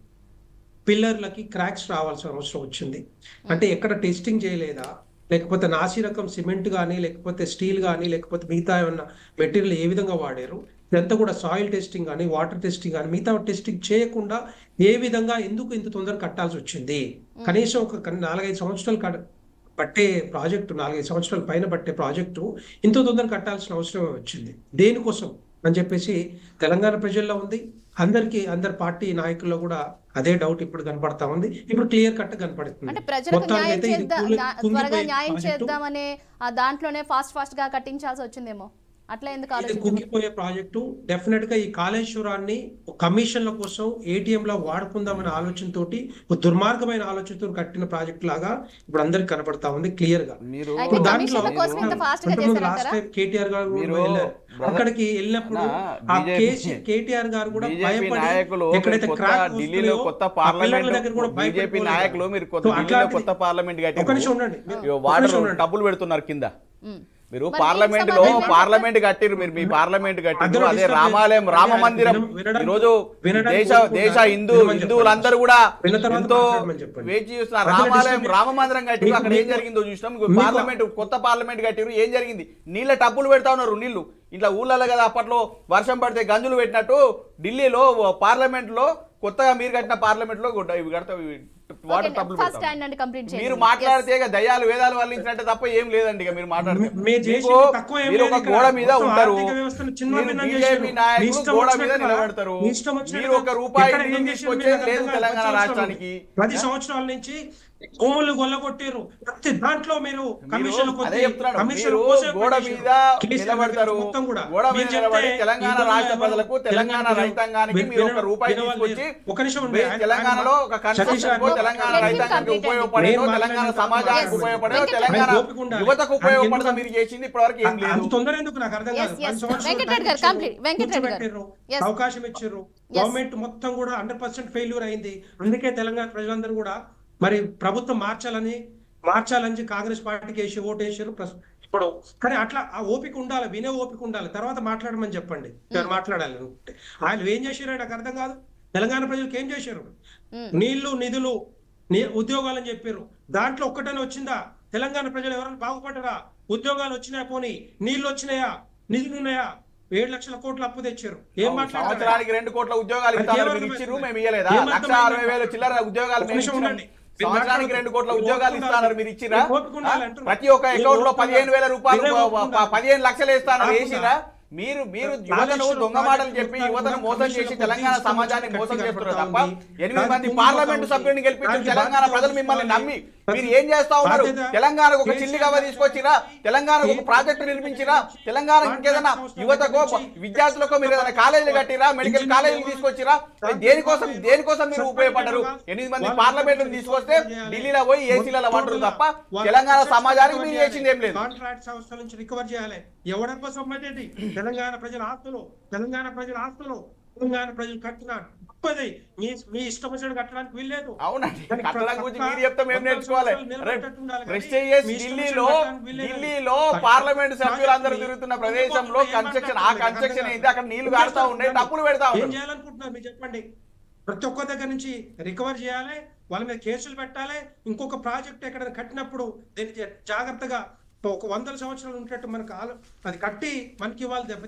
Speaker 5: పిల్లర్లకి క్రాక్స్ రావాల్సిన అవసరం వచ్చింది అంటే ఎక్కడ టెస్టింగ్ చేయలేదా లేకపోతే నాసి రకం సిమెంట్ కానీ లేకపోతే స్టీల్ కానీ లేకపోతే మిగతా ఏమన్నా మెటీరియల్ ఏ విధంగా వాడారు ఇదంతా కూడా సాయిల్ టెస్టింగ్ కానీ వాటర్ టెస్టింగ్ కానీ మిగతా టెస్టింగ్ చేయకుండా ఏ విధంగా ఎందుకు ఇంత తొందరగా కట్టాల్సి వచ్చింది కనీసం ఒక కన్- నాలుగైదు సంవత్సరాలు కట్ పట్టే ప్రాజెక్టు నాలుగైదు సంవత్సరాల పైన పట్టే ప్రాజెక్టు ఇంత తొందరగా కట్టాల్సిన అవసరం వచ్చింది దేనికోసం అని చెప్పేసి తెలంగాణ ప్రజల్లో ఉంది అందరికి అందరి పార్టీ నాయకుల్లో కూడా అదే డౌట్ ఇప్పుడు కనపడతా ఉంది ఇప్పుడు క్లియర్ కట్ కనపడుతుంది
Speaker 1: అంటే ప్రజలకు
Speaker 5: మొత్తానికి
Speaker 1: న్యాయం
Speaker 5: అయితే ఇది
Speaker 1: చేద్దాం
Speaker 5: కూలి-
Speaker 1: న్యా-
Speaker 5: కుంగిపోయే
Speaker 1: త్వరగా న్యాయం
Speaker 5: ప్రాజెక్టు.
Speaker 1: చేద్దామనే ఆ దాంట్లోనే ఫాస్ట్ ఫాస్ట్ గా కట్టించాల్సి వచ్చిందేమో అట్లా ఎందుకు
Speaker 5: ఇది
Speaker 1: ఆలోచించారు
Speaker 5: కుంగిపోయే ప్రాజెక్టు డెఫినెట్ గా ఈ కాళేశ్వరాన్ని కమిషన్ల కోసం ఏటీఎం లో వాడుకుందామనే ఆలోచనతోటి ఒక దుర్మార్గమైన ఆలోచనతో కట్టిన ప్రాజెక్ట్ లాగా ఇప్పుడు అందరికి కనపడతా ఉంది క్లియర్ గా
Speaker 2: మీరు
Speaker 1: అయితే
Speaker 5: ఇప్పుడు
Speaker 1: కమిషన్ల
Speaker 5: దాంట్లో
Speaker 1: కోసం ఇంత ఫాస్ట్ గా
Speaker 5: అంతకుముందు లాస్ట్
Speaker 1: చేశారంటారా
Speaker 5: టైం కేటీఆర్ గారు కూడా
Speaker 2: మీరు
Speaker 5: వెళ్ళారు
Speaker 2: brother,
Speaker 5: అక్కడికి వెళ్ళినప్పుడు
Speaker 2: అన్నా,
Speaker 5: ఆ
Speaker 2: BJP
Speaker 5: కేసీ కేటీఆర్ గారు కూడా
Speaker 2: బీజేపీ
Speaker 5: భయపడి
Speaker 2: నాయకులు
Speaker 5: ఎక్కడైతే
Speaker 2: మీరు కొత్త
Speaker 5: క్రాక్
Speaker 2: ఢిల్లీలో
Speaker 5: వస్తున్నాయో,
Speaker 2: కొత్త
Speaker 5: ఆ పిల్లల
Speaker 2: పార్లమెంట్
Speaker 5: దగ్గర కూడా
Speaker 2: బీజేపీ
Speaker 5: భయపడిపోలేదు.
Speaker 2: నాయకులు మీరు కొత్త
Speaker 5: సో
Speaker 2: ఢిల్లీలో
Speaker 5: అట్లాంటిది-
Speaker 2: కొత్త పార్లమెంట్
Speaker 5: ఒక నిమిషం
Speaker 2: కట్టారు
Speaker 5: ఉండండి మీరు-
Speaker 2: ఇగో
Speaker 5: ఒక
Speaker 2: వాటర్
Speaker 5: నిమిషం ఉండండి.
Speaker 2: డబ్బులు పెడుతున్నారు కింద
Speaker 1: ఉమ్.
Speaker 2: మీరు
Speaker 1: మరి
Speaker 2: పార్లమెంట్
Speaker 1: దీనికి
Speaker 2: లో
Speaker 1: సమాధానం
Speaker 2: పార్లమెంట్ కట్టిరు మీరు మీ పార్లమెంట్ కట్టిరు
Speaker 5: అందులో
Speaker 2: అదే
Speaker 5: disturb
Speaker 2: రామాలయం
Speaker 5: చేయకండి.
Speaker 2: రామ
Speaker 5: అంటే
Speaker 2: మందిరం
Speaker 5: వినడం- వినడం-
Speaker 2: ఈ రోజు
Speaker 5: వినడానికి
Speaker 2: దేశ
Speaker 5: కోరుకుంటున్నారు.
Speaker 2: దేశ హిందూ
Speaker 5: వినమని
Speaker 2: హిందువులందరూ
Speaker 5: చెప్పండి.
Speaker 2: కూడా
Speaker 5: విన్న తర్వాత
Speaker 2: ఎంతో
Speaker 5: మాట్లాడమని చెప్పండి.
Speaker 2: వేచి చూస్తున్నారు
Speaker 5: మధ్యలో
Speaker 2: రామాలయం
Speaker 5: disturb
Speaker 2: రామ మందిరం కట్టిరు
Speaker 5: మీకు-
Speaker 2: అక్కడ ఏం
Speaker 5: మీకు-
Speaker 2: జరిగిందో చూసినాం ఇంకో
Speaker 5: మీకు-
Speaker 2: పార్లమెంట్ కొత్త పార్లమెంట్ కట్టిరు ఏం జరిగింది నీళ్ళ టబ్బులు పెడతా ఉన్నారు నీళ్లు ఇట్లా ఊళ్ళలో కదా అప్పట్లో వర్షం పడితే గంజులు పెట్టినట్టు ఢిల్లీలో పార్లమెంట్ లో కొత్తగా మీరు కట్టిన పార్లమెంట్ లో గుడ్డ- ఇవి కడతా వాటర్ టబ్బులు
Speaker 1: ఫస్ట్
Speaker 2: పెడతా
Speaker 1: స్టాండ్ అండ్ కంప్లీట్
Speaker 2: మీరు
Speaker 1: చేయండి
Speaker 2: మాట్లాడితే ఇక దయ్యాలు వేదాలు వల్లించినట్టే తప్ప ఏం లేదండి ఇక మీరు మాట్లాడితే
Speaker 5: మీ- మీరు చేసింది
Speaker 2: మీకు-
Speaker 5: తక్కువ ఏం
Speaker 2: మీరు
Speaker 5: లేదు
Speaker 2: ఒక
Speaker 5: ఇక్కడ.
Speaker 2: గోడ మీద
Speaker 5: మొత్తం
Speaker 2: ఉంటారు
Speaker 5: ఆర్థిక వ్యవస్థను చిన్న
Speaker 2: మీరు
Speaker 5: భిన్నం
Speaker 2: బీజేపీ
Speaker 5: చేశారు. మీ
Speaker 2: నాయకులు
Speaker 5: ఇష్టం
Speaker 2: గోడ మీద
Speaker 5: వచ్చినట్టుగా-
Speaker 2: నిలబడతారు
Speaker 5: మీ ఇష్టం వచ్చినట్టుగా
Speaker 2: మీరు ఒక రూపాయి
Speaker 5: ఎక్కడ ఏం
Speaker 2: నిధులు
Speaker 5: చేశారు
Speaker 2: తీసుకొచ్చేది
Speaker 5: మీకు
Speaker 2: లేదు
Speaker 5: అర్థం కాదు.
Speaker 2: తెలంగాణ
Speaker 5: పది
Speaker 2: రాష్ట్రానికి
Speaker 5: పది సంవత్సరాల నుంచి భూములు గొల్లగొట్టారు ప్రతి దాంట్లో మీరు కమిషన్
Speaker 2: మీరు అదే చెప్తున్నాను
Speaker 5: కమిషన్
Speaker 2: మీరు
Speaker 5: కోసే
Speaker 2: గోడ
Speaker 5: పనిచేశారు.
Speaker 2: మీద
Speaker 5: కేసీఆర్
Speaker 2: నిలబడతారు
Speaker 5: దగ్గర మొత్తం కూడా
Speaker 2: గోడ మీద
Speaker 5: మీరు చెప్తే
Speaker 2: నిలబడి తెలంగాణ
Speaker 5: ఈ
Speaker 2: రాష్ట్ర
Speaker 5: గొడవ
Speaker 2: ప్రజలకు తెలంగాణ
Speaker 5: తెలంగాణ
Speaker 2: రైతాంగానికి
Speaker 5: విన-
Speaker 2: మీరు ఒక
Speaker 5: విన-
Speaker 2: రూపాయి
Speaker 5: వినవాలి.
Speaker 2: తీసుకొచ్చి
Speaker 5: ఒక నిమిషం ఉండండి.
Speaker 2: మీరు
Speaker 5: ఆయన-
Speaker 2: తెలంగాణలో ఒక
Speaker 5: సతీష్
Speaker 2: కన్స్ట్రక్షన్
Speaker 5: గారు
Speaker 2: తెలంగాణ
Speaker 1: Let him
Speaker 2: రైతాంగానికి
Speaker 1: complete it.
Speaker 2: ఉపయోగపడేదో
Speaker 5: నేను
Speaker 2: తెలంగాణ
Speaker 5: మాట్లాడిన
Speaker 2: సమాజానికి
Speaker 1: Yes.
Speaker 2: ఉపయోగపడేదో
Speaker 1: వెంకట్
Speaker 2: తెలంగాణ
Speaker 5: ఆయన ఓపిక ఉండాలి.
Speaker 2: యువతకు
Speaker 5: ఆయన
Speaker 2: ఉపయోగపడదో
Speaker 5: ఎందుకు-
Speaker 2: మీరు చేసింది ఇప్పటివరకు ఏం లేదు
Speaker 5: అంత తొందర ఎందుకు నాకు అర్థం
Speaker 1: Yes,
Speaker 5: కాదు
Speaker 1: yes.
Speaker 5: పది సంవత్సరాలు
Speaker 1: వెంకట్ రెడ్డి గారు,
Speaker 5: టైం
Speaker 1: complete.
Speaker 5: ఇచ్చారు,
Speaker 1: వెంకట్ రెడ్డి గారు.
Speaker 5: కూర్చోబెట్టారు,
Speaker 1: Yes.
Speaker 5: అవకాశం ఇచ్చారు గవర్నమెంట్ మొత్తం కూడా హండ్రెడ్ పర్సెంట్ ఫెయిల్యూర్ అయింది అందుకే తెలంగాణ ప్రజలందరూ కూడా మరి ప్రభుత్వం మార్చాలని మార్చాలని కాంగ్రెస్ పార్టీకి వేసి ఓటు వేసారు ప్లస్ ఇప్పుడు కానీ అట్లా ఆ ఓపిక ఉండాలి వినే ఓపిక ఉండాలి తర్వాత మాట్లాడమని చెప్పండి ఎవరు మాట్లాడాలి అనుకుంటే ఆయన ఏం చేశారో నాకు అర్థం కాదు తెలంగాణ ప్రజలకు ఏం చేశారు
Speaker 1: ఉమ్.
Speaker 5: నీళ్లు నిధులు ని- ఉద్యోగాలని చెప్పారు దాంట్లో ఒక్కటనే వచ్చిందా తెలంగాణ ప్రజలు ఎవరైనా బాగుపడ్డరా ఉద్యోగాలు వచ్చినాయా పోనీ నీళ్లు వచ్చినాయా నిధులు ఉన్నాయా ఏడు లక్షల కోట్ల అప్పు తెచ్చారు ఏం మాట్లాడారు
Speaker 2: సంవత్సరానికి రెండు కోట్ల ఉద్యోగాలు
Speaker 5: అది
Speaker 2: ఇస్తామని
Speaker 5: ఏమర్థం
Speaker 2: మీరు ఇచ్చిర్రు
Speaker 5: అవుతుంది?
Speaker 2: మేము ఇయ్యలేదా
Speaker 5: ఏమర్థం
Speaker 2: లక్ష అరవై వేలు చిల్లర ఉద్యోగాలు
Speaker 5: ఒక
Speaker 2: మేము
Speaker 5: నిమిషం
Speaker 2: ఇచ్చినాం.
Speaker 5: ఉండండి. మీరు
Speaker 2: సంవత్సరానికి
Speaker 5: మాట్లాడొద్దు.
Speaker 2: రెండు కోట్ల
Speaker 5: మీరు
Speaker 2: ఉద్యోగాలు
Speaker 5: ఓపిక
Speaker 2: ఇస్తానన్నారు
Speaker 5: ఉండాలి.
Speaker 2: మీరు ఇచ్చిరా
Speaker 5: మీరు ఓపిక ఉండాలి అంటున్నారు.
Speaker 2: ప్రతి ఒక్క
Speaker 5: మీరు
Speaker 2: అకౌంట్ లో
Speaker 5: ఓపిక
Speaker 2: పదిహేను వేల రూపాయలు
Speaker 5: మీరే ఓపిక
Speaker 2: ప- ప-
Speaker 5: ఉండాలి.
Speaker 2: పదిహేను లక్షలు ఇస్తానన్నారు
Speaker 5: కాకుండా
Speaker 2: వేసిరా మీరు మీరు యువతను
Speaker 5: రాజేశ్వరం
Speaker 2: దొంగ మాటలు
Speaker 5: ప్రాజెక్టు
Speaker 2: చెప్పి
Speaker 5: మొత్తాన్ని
Speaker 2: యువతను
Speaker 5: కూడా
Speaker 2: మోసం చేసి
Speaker 5: కమిషన్ల
Speaker 2: తెలంగాణ
Speaker 5: కొద్ది
Speaker 2: సమాజాన్ని
Speaker 5: ఇష్టం
Speaker 2: మోసం
Speaker 5: వచ్చినట్టు
Speaker 2: చేస్తున్నారు
Speaker 5: కనపడతా
Speaker 2: తప్ప
Speaker 5: ఉంది.
Speaker 2: ఎనిమిది
Speaker 5: దానికి
Speaker 2: మంది
Speaker 5: ముందు
Speaker 2: పార్లమెంట్
Speaker 5: ఉంది.
Speaker 2: సభ్యుడిని గెలిపించిన
Speaker 5: దానికి
Speaker 2: తెలంగాణ
Speaker 5: బాధ్యత
Speaker 2: ప్రజలు మిమ్మల్ని
Speaker 5: తీసుకోవాలి.
Speaker 2: నమ్మి
Speaker 5: ప్రతి-
Speaker 2: మీరు ఏం చేస్తా ఉన్నారు
Speaker 5: బాధ్యత-
Speaker 2: తెలంగాణకు ఒక
Speaker 5: కేసీఆర్
Speaker 2: చిల్లిగవ్వ
Speaker 5: గారు
Speaker 2: తీసుకొచ్చిరా తెలంగాణకు ఒక ప్రాజెక్టు నిర్మించిరా తెలంగాణ ఇంకేదైనా యువతకో విద్యార్థులకు మీరు ఏదైనా కాలేజీలు కట్టిరా మెడికల్ కాలేజీలు తీసుకొచ్చిరా దేనికోసం దేనికోసం మీరు ఉపయోగపడ్డారు ఎనిమిది మంది పార్లమెంట్ తీసుకొస్తే ఢిల్లీలో పోయి ఏసీలలో వంటరు తప్ప తెలంగాణ సమాజానికి మీరు చేసింది ఏం లేదు
Speaker 5: కాంట్రాక్ట్ సంస్థల నుంచి రికవర్ చేయాలి ఎవరి కోసం పడ్డది తెలంగాణ ప్రజల ఆస్తులు తెలంగాణ ప్రజల ఆస్తులు తెలంగాణ ప్రజలు కట్టిన గొప్పది మీ మీ ఇష్టం వచ్చినట్టు కట్టడానికి వీల్లేదు
Speaker 2: అవునండి
Speaker 5: దానికి
Speaker 2: కట్టడం గురించి
Speaker 5: పక్కా
Speaker 2: మీరు చెప్తే మేము
Speaker 5: వందల
Speaker 2: నేర్చుకోవాలి
Speaker 5: సంవత్సరాలు నిలబెట్టట్టు ఉండాలి కానీ
Speaker 2: ప్రెస్టీజియస్
Speaker 5: మీ ఇష్టం
Speaker 2: ఢిల్లీలో
Speaker 5: వచ్చినట్టు కట్టడానికి వీల్లేదు.
Speaker 2: ఢిల్లీలో
Speaker 5: పక్కా
Speaker 2: పార్లమెంట్ సభ్యులందరూ
Speaker 5: ప్రాజెక్ట్ని
Speaker 2: తిరుగుతున్న ప్రదేశంలో
Speaker 5: ఏం
Speaker 2: కన్స్ట్రక్షన్ ఆ
Speaker 5: మాట్లాడుతున్నారు?
Speaker 2: కన్స్ట్రక్షన్
Speaker 5: అర్థం
Speaker 2: అయితే అక్కడ
Speaker 5: కాదు.
Speaker 2: నీళ్లు కారుతా ఉన్నాయి డబ్బులు పెడతా
Speaker 5: ఏం
Speaker 2: ఉన్నారు
Speaker 5: చేయాలనుకుంటున్నారు మీరు చెప్పండి ప్రతి ఒక్క దగ్గర నుంచి రికవర్ చేయాలి వాళ్ళ మీద కేసులు పెట్టాలి ఇంకొక ప్రాజెక్ట్ ఎక్కడ కట్టినప్పుడు దీన్ని జా- జాగ్రత్తగా ఒక వందల సంవత్సరాలు ఉండేటట్టు మనకు ఆలో అది కట్టి మనకి ఇవ్వాలి తప్పితే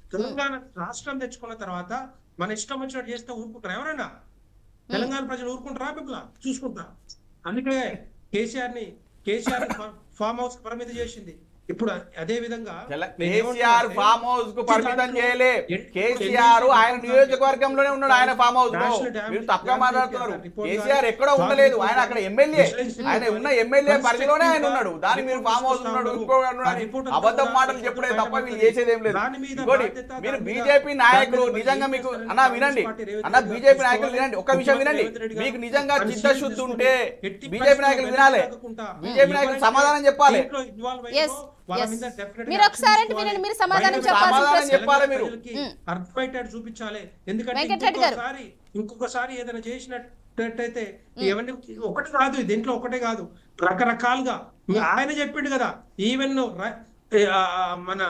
Speaker 5: తెలంగాణ రాష్ట్రం తెచ్చుకున్న తర్వాత మన ఇష్టం వచ్చినట్టు చేస్తే ఊరుకుంటారు ఎవరైనా తెలంగాణ ప్రజలు ఊరుకుంటారా బిడ్డ చూసుకుంటా అందుకే కేసీఆర్ ని కేసీఆర్ ఫామ్ హౌస్ పరిమితి చేసింది ఇప్పుడు అదే విధంగా
Speaker 2: తెల-
Speaker 5: నేను
Speaker 2: కేసీఆర్
Speaker 5: ఏమంటున్నానంటే,
Speaker 2: ఫామ్ హౌస్ కు పరిమితం
Speaker 5: దాంట్లో
Speaker 2: చేయలే
Speaker 5: ఎన్ని-
Speaker 2: కేసీఆర్
Speaker 5: ఎన్ని-
Speaker 2: ఆయన నియోజకవర్గంలోనే ఉన్నాడు ఆయన ఫామ్ హౌస్ లో
Speaker 5: నేషనల్ డ్యామ్-
Speaker 2: మీరు తప్పుగా
Speaker 5: డ్యామ్
Speaker 2: మాట్లాడుతున్నారు
Speaker 5: రిపోర్ట్
Speaker 2: కేసీఆర్
Speaker 5: కానీ,
Speaker 2: ఎక్కడ
Speaker 5: డ్యామ్
Speaker 2: ఉండలేదు
Speaker 5: రిపోర్ట్
Speaker 2: ఆయన అక్కడ
Speaker 5: కానీ,
Speaker 2: ఎమ్మెల్యే
Speaker 5: విశ్లేషణ
Speaker 2: ఆయన
Speaker 5: కానీ,
Speaker 2: ఉన్న ఎమ్మెల్యే పరిధిలోనే ఆయన
Speaker 5: కన్స్ట్రక్టివ్గా
Speaker 2: ఉన్నాడు దాని మీరు
Speaker 5: రిపోర్ట్
Speaker 2: ఫామ్ హౌస్
Speaker 5: తీసుకొస్తా
Speaker 2: ఉన్నాడు
Speaker 5: ఉన్నారు.
Speaker 2: ఇంకో
Speaker 5: ఆ
Speaker 2: ఉన్నాడు
Speaker 5: రిపోర్ట్
Speaker 2: అబద్ధం
Speaker 5: అంతా
Speaker 2: మాటలు
Speaker 5: కూడా
Speaker 2: చెప్పుడే తప్ప వీళ్ళు
Speaker 5: బయటపడుతుంది.
Speaker 2: చేసేది ఏం లేదు
Speaker 5: దాని మీద
Speaker 2: ఇంకోటి
Speaker 5: బాధ్యత,
Speaker 2: మీరు
Speaker 5: దాని మీద
Speaker 2: బీజేపీ నాయకులు
Speaker 5: దాని మీద
Speaker 2: నిజంగా మీకు
Speaker 5: చేస్తారని
Speaker 2: అన్న
Speaker 5: కాంగ్రెస్
Speaker 2: వినండి
Speaker 5: పార్టీ రేవంత్
Speaker 2: అన్న
Speaker 5: రెడ్డి
Speaker 2: బీజేపీ
Speaker 5: గారు
Speaker 2: నాయకులు వినండి ఒక్క విషయం
Speaker 5: ముఖ్యమంత్రి
Speaker 2: వినండి
Speaker 5: రేవంత్ రెడ్డి గారు
Speaker 2: మీకు నిజంగా
Speaker 5: పరిశీలన
Speaker 2: చిత్తశుద్ధి ఉంటే
Speaker 5: ఎట్టి
Speaker 2: బీజేపీ నాయకులు
Speaker 5: పరిస్థితుల్లో
Speaker 2: వినాలి
Speaker 5: వెనకాడకుండా
Speaker 2: బీజేపీ నాయకులు
Speaker 5: ఎవరైతే
Speaker 2: సమాధానం చెప్పాలి
Speaker 5: దీంట్లో involve
Speaker 1: Yes,
Speaker 5: అయ్యారో వాళ్ళ
Speaker 1: yes.
Speaker 5: మీద definitely
Speaker 1: మీరు
Speaker 5: action
Speaker 1: ఒకసారి అంటే
Speaker 5: తీసుకోవాలి.
Speaker 1: వినండి, మీరు సమాధానం
Speaker 5: బయట
Speaker 1: చెప్పాల్సిన
Speaker 2: సమాధానం
Speaker 1: ప్రశ్న.
Speaker 2: చెప్పాలి మీరు.
Speaker 5: ప్రజలకి అర్థమయ్యేటట్టు చూపించాలి ఎందుకంటే
Speaker 1: వెంకటరెడ్డి గారు.
Speaker 5: ఇంకొకసారి ఇంకొకసారి ఏదైనా చేసినట్టయితే ఎవరిని ఒకటి కాదు దీంట్లో ఒకటే కాదు రకరకాలుగా ఆయన చెప్పిండు కదా ఈవెన్ మన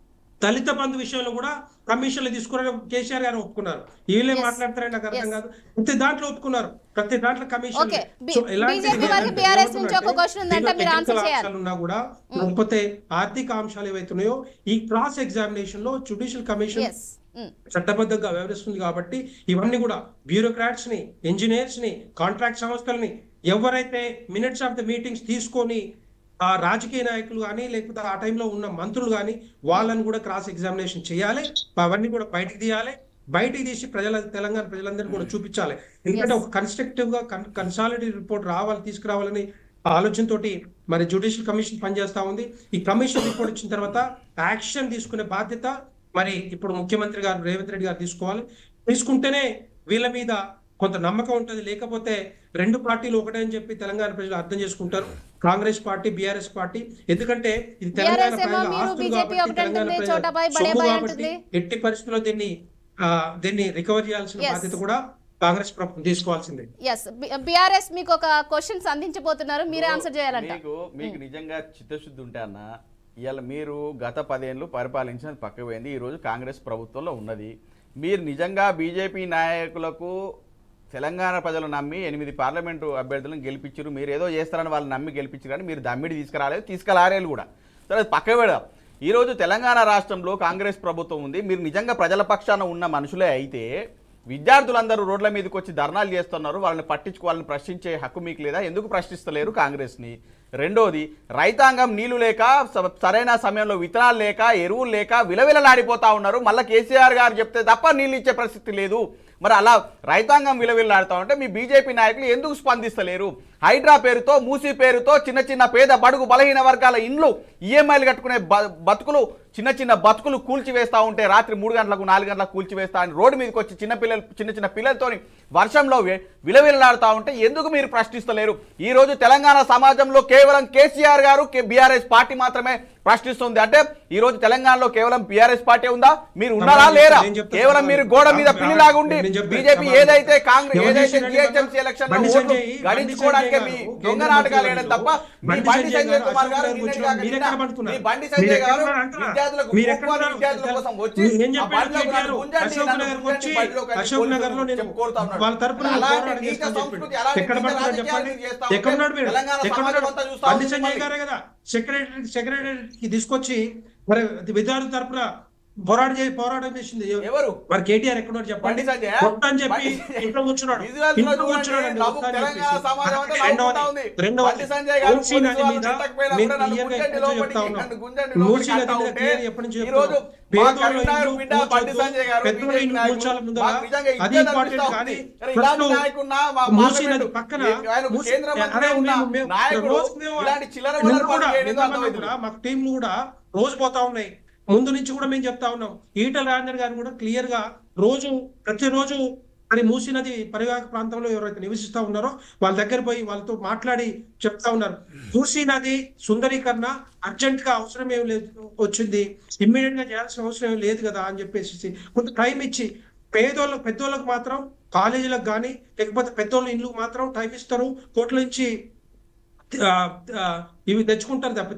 Speaker 5: దళిత బంధు విషయంలో కూడా కమిషన్లు తీసుకున్న కేసీఆర్ గారు ఒప్పుకున్నారు వీళ్ళే
Speaker 1: Yes.
Speaker 5: మాట్లాడతారని నాకు అర్థం
Speaker 1: Yes.
Speaker 5: కాదు ప్రతి దాంట్లో ఒప్పుకున్నారు ప్రతి దాంట్లో కమిషన్
Speaker 1: Okay. బి- BJP వారికి BRS నుంచి ఒక question ఉందంట, మీరు answer చేయాలి.
Speaker 5: ఉన్నా కూడా లేకపోతే ఆర్థిక అంశాలు ఏవైతున్నాయో ఈ క్రాస్ ఎగ్జామినేషన్ లో జుడిషియల్ కమిషన్
Speaker 1: ఎస్
Speaker 5: చట్టబద్ధంగా వ్యవహరిస్తుంది కాబట్టి ఇవన్నీ కూడా బ్యూరోక్రాట్స్ ని ఇంజనీర్స్ ని కాంట్రాక్ట్ సంస్థలని ఎవరైతే మినిట్స్ ఆఫ్ ద మీటింగ్స్ తీసుకొని ఆ రాజకీయ నాయకులు కానీ లేకపోతే ఆ టైంలో ఉన్న మంత్రులు కానీ వాళ్ళని కూడా క్రాస్ ఎగ్జామినేషన్ చేయాలి అవన్నీ కూడా బయటికి తీయాలి బయటికి తీసి ప్రజల తెలంగాణ ప్రజలందరినీ కూడా చూపించాలి ఎందుకంటే ఒక కన్స్ట్రక్టివ్ గా కన్సాలిడేట్ రిపోర్ట్ రావాలి తీసుకురావాలని ఆలోచనతోటి మరి జ్యుడిషియల్ కమిషన్ పనిచేస్తా ఉంది ఈ కమిషన్ రిపోర్ట్ వచ్చిన తర్వాత యాక్షన్ తీసుకునే బాధ్యత మరి ఇప్పుడు ముఖ్యమంత్రి గారు రేవంత్ రెడ్డి గారు తీసుకోవాలి తీసుకుంటేనే వీళ్ళ మీద కొంత నమ్మకం ఉంటుంది లేకపోతే రెండు పార్టీలు ఒకటే అని చెప్పి తెలంగాణ ప్రజలు అర్థం చేసుకుంటారు కాంగ్రెస్ పార్టీ బీఆర్ఎస్ పార్టీ ఎందుకంటే ఇది తెలంగాణ
Speaker 1: BRS ఏమో
Speaker 5: ప్రజల
Speaker 1: మీరు
Speaker 5: ఆస్తులు
Speaker 1: BJP
Speaker 5: కాబట్టి,
Speaker 1: ఒకటి
Speaker 5: తెలంగాణ
Speaker 1: అంటుంది,
Speaker 5: ప్రజల
Speaker 1: చోటపై బడే
Speaker 5: సొమ్ము
Speaker 1: బాయ్
Speaker 5: కాబట్టి
Speaker 1: అంటుంది.
Speaker 5: ఎట్టి పరిస్థితుల్లో దీన్ని ఆ, దీన్ని రికవర్ చేయాల్సిన
Speaker 1: Yes.
Speaker 5: బాధ్యత కూడా కాంగ్రెస్ ప్రభుత్వం తీసుకోవాల్సిందే
Speaker 1: ఎస్ బిఆర్ఎస్ మీకు ఒక క్వశ్చన్స్ అందించబోతున్నారు మీరే ఆన్సర్ చేయాలంట
Speaker 2: మీకు మీకు నిజంగా చిత్తశుద్ధి ఉంటే అన్న ఇవాళ మీరు గత పదేళ్ళు పరిపాలించిన పక్కకు పోయింది ఈరోజు కాంగ్రెస్ ప్రభుత్వంలో ఉన్నది మీరు నిజంగా బీజేపీ నాయకులకు తెలంగాణ ప్రజలు నమ్మి ఎనిమిది పార్లమెంటు అభ్యర్థులను గెలిపించారు మీరు ఏదో చేస్తారని వాళ్ళు నమ్మి గెలిపించారు కానీ మీరు దమ్మిడి తీసుకురాలేదు తీసుకురారేలు కూడా సరే అది పక్కకు పెడదాం ఈరోజు తెలంగాణ రాష్ట్రంలో కాంగ్రెస్ ప్రభుత్వం ఉంది మీరు నిజంగా ప్రజల పక్షాన ఉన్న మనుషులే అయితే విద్యార్థులందరూ రోడ్ల మీదకి వచ్చి ధర్నాలు చేస్తున్నారు వాళ్ళని పట్టించుకో వాళ్ళని ప్రశ్నించే హక్కు మీకు లేదా ఎందుకు ప్రశ్నిస్తలేరు కాంగ్రెస్ని రెండోది రైతాంగం నీళ్లు లేక స- సరైన సమయంలో విత్తనాలు లేక ఎరువులు లేక విలవిలలాడిపోతా ఉన్నారు మళ్ళీ కేసీఆర్ గారు చెప్తే తప్ప నీళ్ళు ఇచ్చే పరిస్థితి లేదు మరి అలా రైతాంగం విలవిల్లాడుతూ ఉంటే మీ బీజేపీ నాయకులు ఎందుకు స్పందిస్తలేరు హైడ్రా పేరుతో మూసీ పేరుతో చిన్న చిన్న పేద బడుగు బలహీన వర్గాల ఇండ్లు ఈఎంఐలు కట్టుకునే బ- బతుకులు చిన్న చిన్న బతుకులు కూల్చివేస్తూ ఉంటే రాత్రి మూడు గంటలకు నాలుగు గంటలకు కూల్చివేస్తా అని రోడ్డు మీదకి వచ్చి చిన్న పిల్లలు చిన్న చిన్న పిల్లలతోని వర్షంలో వి- విలవిలలాడుతూ ఉంటే ఎందుకు మీరు ప్రశ్నిస్తలేరు ఈ రోజు తెలంగాణ సమాజంలో కేవలం కేసీఆర్ గారు బీఆర్ఎస్ పార్టీ మాత్రమే ప్రశ్నిస్తుంది అంటే ఈ రోజు తెలంగాణలో కేవలం బీఆర్ఎస్ పార్టీ ఉందా మీరు ఉన్నారా లేరా
Speaker 5: నేను చెప్తాను.
Speaker 2: కేవలం మీరు గోడ మీద పిల్లిలాగా ఉండి
Speaker 5: నేను చెప్తాను.
Speaker 2: బీజేపీ ఏదైతే కాంగ్రెస్
Speaker 5: ఎవరు
Speaker 2: ఏదైతే
Speaker 5: చేసినట్టు
Speaker 2: జిహెచ్ఎంసీ
Speaker 5: కదా?
Speaker 2: ఎలక్షన్
Speaker 5: బండి
Speaker 2: ఓట్లు
Speaker 5: సంజయ్,
Speaker 2: గడించుకోవడానికి
Speaker 5: బండి
Speaker 2: మీ
Speaker 5: సంజయ్
Speaker 2: దొంగ
Speaker 5: గారు,
Speaker 2: నాటకాలు
Speaker 5: కేంద్ర
Speaker 2: వేయడం తప్ప మీ
Speaker 5: బండి
Speaker 2: బండి
Speaker 5: సంజయ్
Speaker 2: సంజయ్
Speaker 5: గారు,
Speaker 2: కుమార్ గారు
Speaker 5: అశోక్
Speaker 2: నిన్నటి
Speaker 5: గారు
Speaker 2: కాక
Speaker 5: మీరు
Speaker 2: నిన్న
Speaker 5: ఎక్కడ పడుతున్నారు?
Speaker 2: మీ బండి
Speaker 5: మీరు
Speaker 2: సంజయ్
Speaker 5: ఎక్కడ
Speaker 2: గారు
Speaker 5: ఉన్నారు అంటున్నా?
Speaker 2: విద్యార్థులకు
Speaker 5: మీరు
Speaker 2: కుప్పని
Speaker 5: ఎక్కడ
Speaker 2: విద్యార్థుల
Speaker 5: ఉన్నారు?
Speaker 2: కోసం వచ్చి
Speaker 5: ఏం
Speaker 2: ఆ
Speaker 5: చెప్పాడు
Speaker 2: బండిలో
Speaker 5: కేటీఆర్?
Speaker 2: నన్ను గుంజండి,
Speaker 5: అశోక్
Speaker 2: నన్ను
Speaker 5: నగర్కి
Speaker 2: గుంజండి,
Speaker 5: వచ్చి
Speaker 2: బండిలో కానీ
Speaker 5: అశోక్
Speaker 2: పోలీసులు
Speaker 5: నగర్లో నేను
Speaker 2: చెప్పి కోరుతా ఉన్నాడు.
Speaker 5: వాళ్ళ తరపున నేను
Speaker 2: అలాంటి
Speaker 5: పోరాటం
Speaker 2: నీచ
Speaker 5: చేస్తానని
Speaker 2: సంస్కృతి,
Speaker 5: చెప్పాడు.
Speaker 2: అలాంటి
Speaker 5: ఎక్కడ
Speaker 2: నీచ
Speaker 5: పడుతున్నారు
Speaker 2: రాజకీయాలు
Speaker 5: చెప్పండి
Speaker 2: చేస్తా
Speaker 5: ఎక్కడ
Speaker 2: ఉంటే
Speaker 5: ఉన్నాడు మీరు
Speaker 2: తెలంగాణ
Speaker 5: ఎక్కడ
Speaker 2: సమాజం
Speaker 5: ఉన్నాడు
Speaker 2: అంతా చూస్తా
Speaker 5: బండి
Speaker 2: ఉంది
Speaker 5: సంజయ్
Speaker 2: మళ్ళీ.
Speaker 5: గారే కదా సెక్రటరీ సెక్రటరీకి తీసుకొచ్చి మరి విద్యార్థుల తరపున పోరాటం చేసి పోరాటం చేసింది
Speaker 2: ఎవరు?
Speaker 5: మరి కేటీఆర్ ఎక్కడున్నాడు చెప్పండి
Speaker 2: బండి సంజయ్?
Speaker 5: కొత్త అని చెప్పి
Speaker 2: బండి సంజయ్.
Speaker 5: ఇంట్లో కూర్చున్నాడు
Speaker 2: విజువల్స్ లో
Speaker 5: ఇంట్లో
Speaker 2: చూడండి,
Speaker 5: కూర్చున్నాడు అండి,
Speaker 2: నవ్వు
Speaker 5: వస్తా అని
Speaker 2: తెలంగాణ
Speaker 5: చెప్పేసి.
Speaker 2: సమాజం అంతా
Speaker 5: రెండవది
Speaker 2: నవ్వుకుంటా ఉంది.
Speaker 5: రెండవది
Speaker 2: బండి సంజయ్ గారు
Speaker 5: ఓసీ
Speaker 2: పోలీసు
Speaker 5: నది
Speaker 2: వాళ్ళు
Speaker 5: మీద
Speaker 2: చిట్టకపోయినా
Speaker 5: మేము
Speaker 2: కూడా నన్ను
Speaker 5: క్లియర్గా
Speaker 2: గుంజండి
Speaker 5: ఎప్పటి నుంచో
Speaker 2: లోపలికి,
Speaker 5: చెప్తా ఉన్నాం.
Speaker 2: నన్ను గుంజండి
Speaker 5: మూసీ
Speaker 2: లోపలికి
Speaker 5: నది
Speaker 2: అంటా
Speaker 5: మీద
Speaker 2: ఉంటే
Speaker 5: క్లియర్ ఎప్పటి నుంచో
Speaker 2: ఈ రోజు
Speaker 5: చెప్తున్నాం.
Speaker 2: మా
Speaker 5: పేదోళ్ళ
Speaker 2: కరీంనగర్
Speaker 5: ఇల్లు
Speaker 2: బిడ్డ బండి
Speaker 5: కూల్చొద్దు,
Speaker 2: సంజయ్ గారు
Speaker 5: పెద్దోళ్ళ
Speaker 2: బీజేపీ
Speaker 5: ఇల్లు
Speaker 2: నాయకులు
Speaker 5: కూల్చాలి ముందర.
Speaker 2: మాకు నిజంగా
Speaker 5: అది
Speaker 2: ఇజ్జత్
Speaker 5: ఇంపార్టెంట్
Speaker 2: అనిపిస్తా
Speaker 5: కానీ
Speaker 2: ఉంది. అరే ఇలాంటి
Speaker 5: ఫస్ట్
Speaker 2: నాయకున్నా మా
Speaker 5: మూసీ
Speaker 2: పార్లమెంటు,
Speaker 5: నది పక్కన
Speaker 2: ఈ- ఆయనకు
Speaker 5: మూసీ-
Speaker 2: కేంద్ర
Speaker 5: అరే
Speaker 2: మంత్రి ఉన్న
Speaker 5: మేము- మేము-
Speaker 2: నాయకుడు
Speaker 5: రోజుకు మేము-
Speaker 2: ఇలాంటి చిల్లర
Speaker 5: నిన్న
Speaker 2: వల్లరి
Speaker 5: కూడా
Speaker 2: పనులు చేయడం
Speaker 5: నిన్న
Speaker 2: అర్థమవుతుంది.
Speaker 5: కూడా మాకు టీంలు కూడా రోజు పోతా ఉన్నాయి ముందు నుంచి కూడా మేము చెప్తా ఉన్నాం ఈటల రాజేందర్ గారు కూడా క్లియర్ గా రోజు ప్రతిరోజు మరి మూసీ నది పరివాహక ప్రాంతంలో ఎవరైతే నివసిస్తా ఉన్నారో వాళ్ళ దగ్గర పోయి వాళ్ళతో మాట్లాడి చెప్తా ఉన్నారు మూసీ నది సుందరీకరణ అర్జెంట్ గా అవసరం ఏం లేదు వచ్చింది ఇమ్మీడియట్ గా చేయాల్సిన అవసరం ఏం లేదు కదా అని చెప్పేసి కొంత టైం ఇచ్చి పేదోళ్ళకు పెద్దోళ్ళకు మాత్రం కాలేజీలకు కానీ లేకపోతే పెద్దోళ్ళ ఇల్లు మాత్రం టైం ఇస్తారు కోట్ల నుంచి ఆ, ఆ, ఇవి తెచ్చుకుంటారు తప్పితే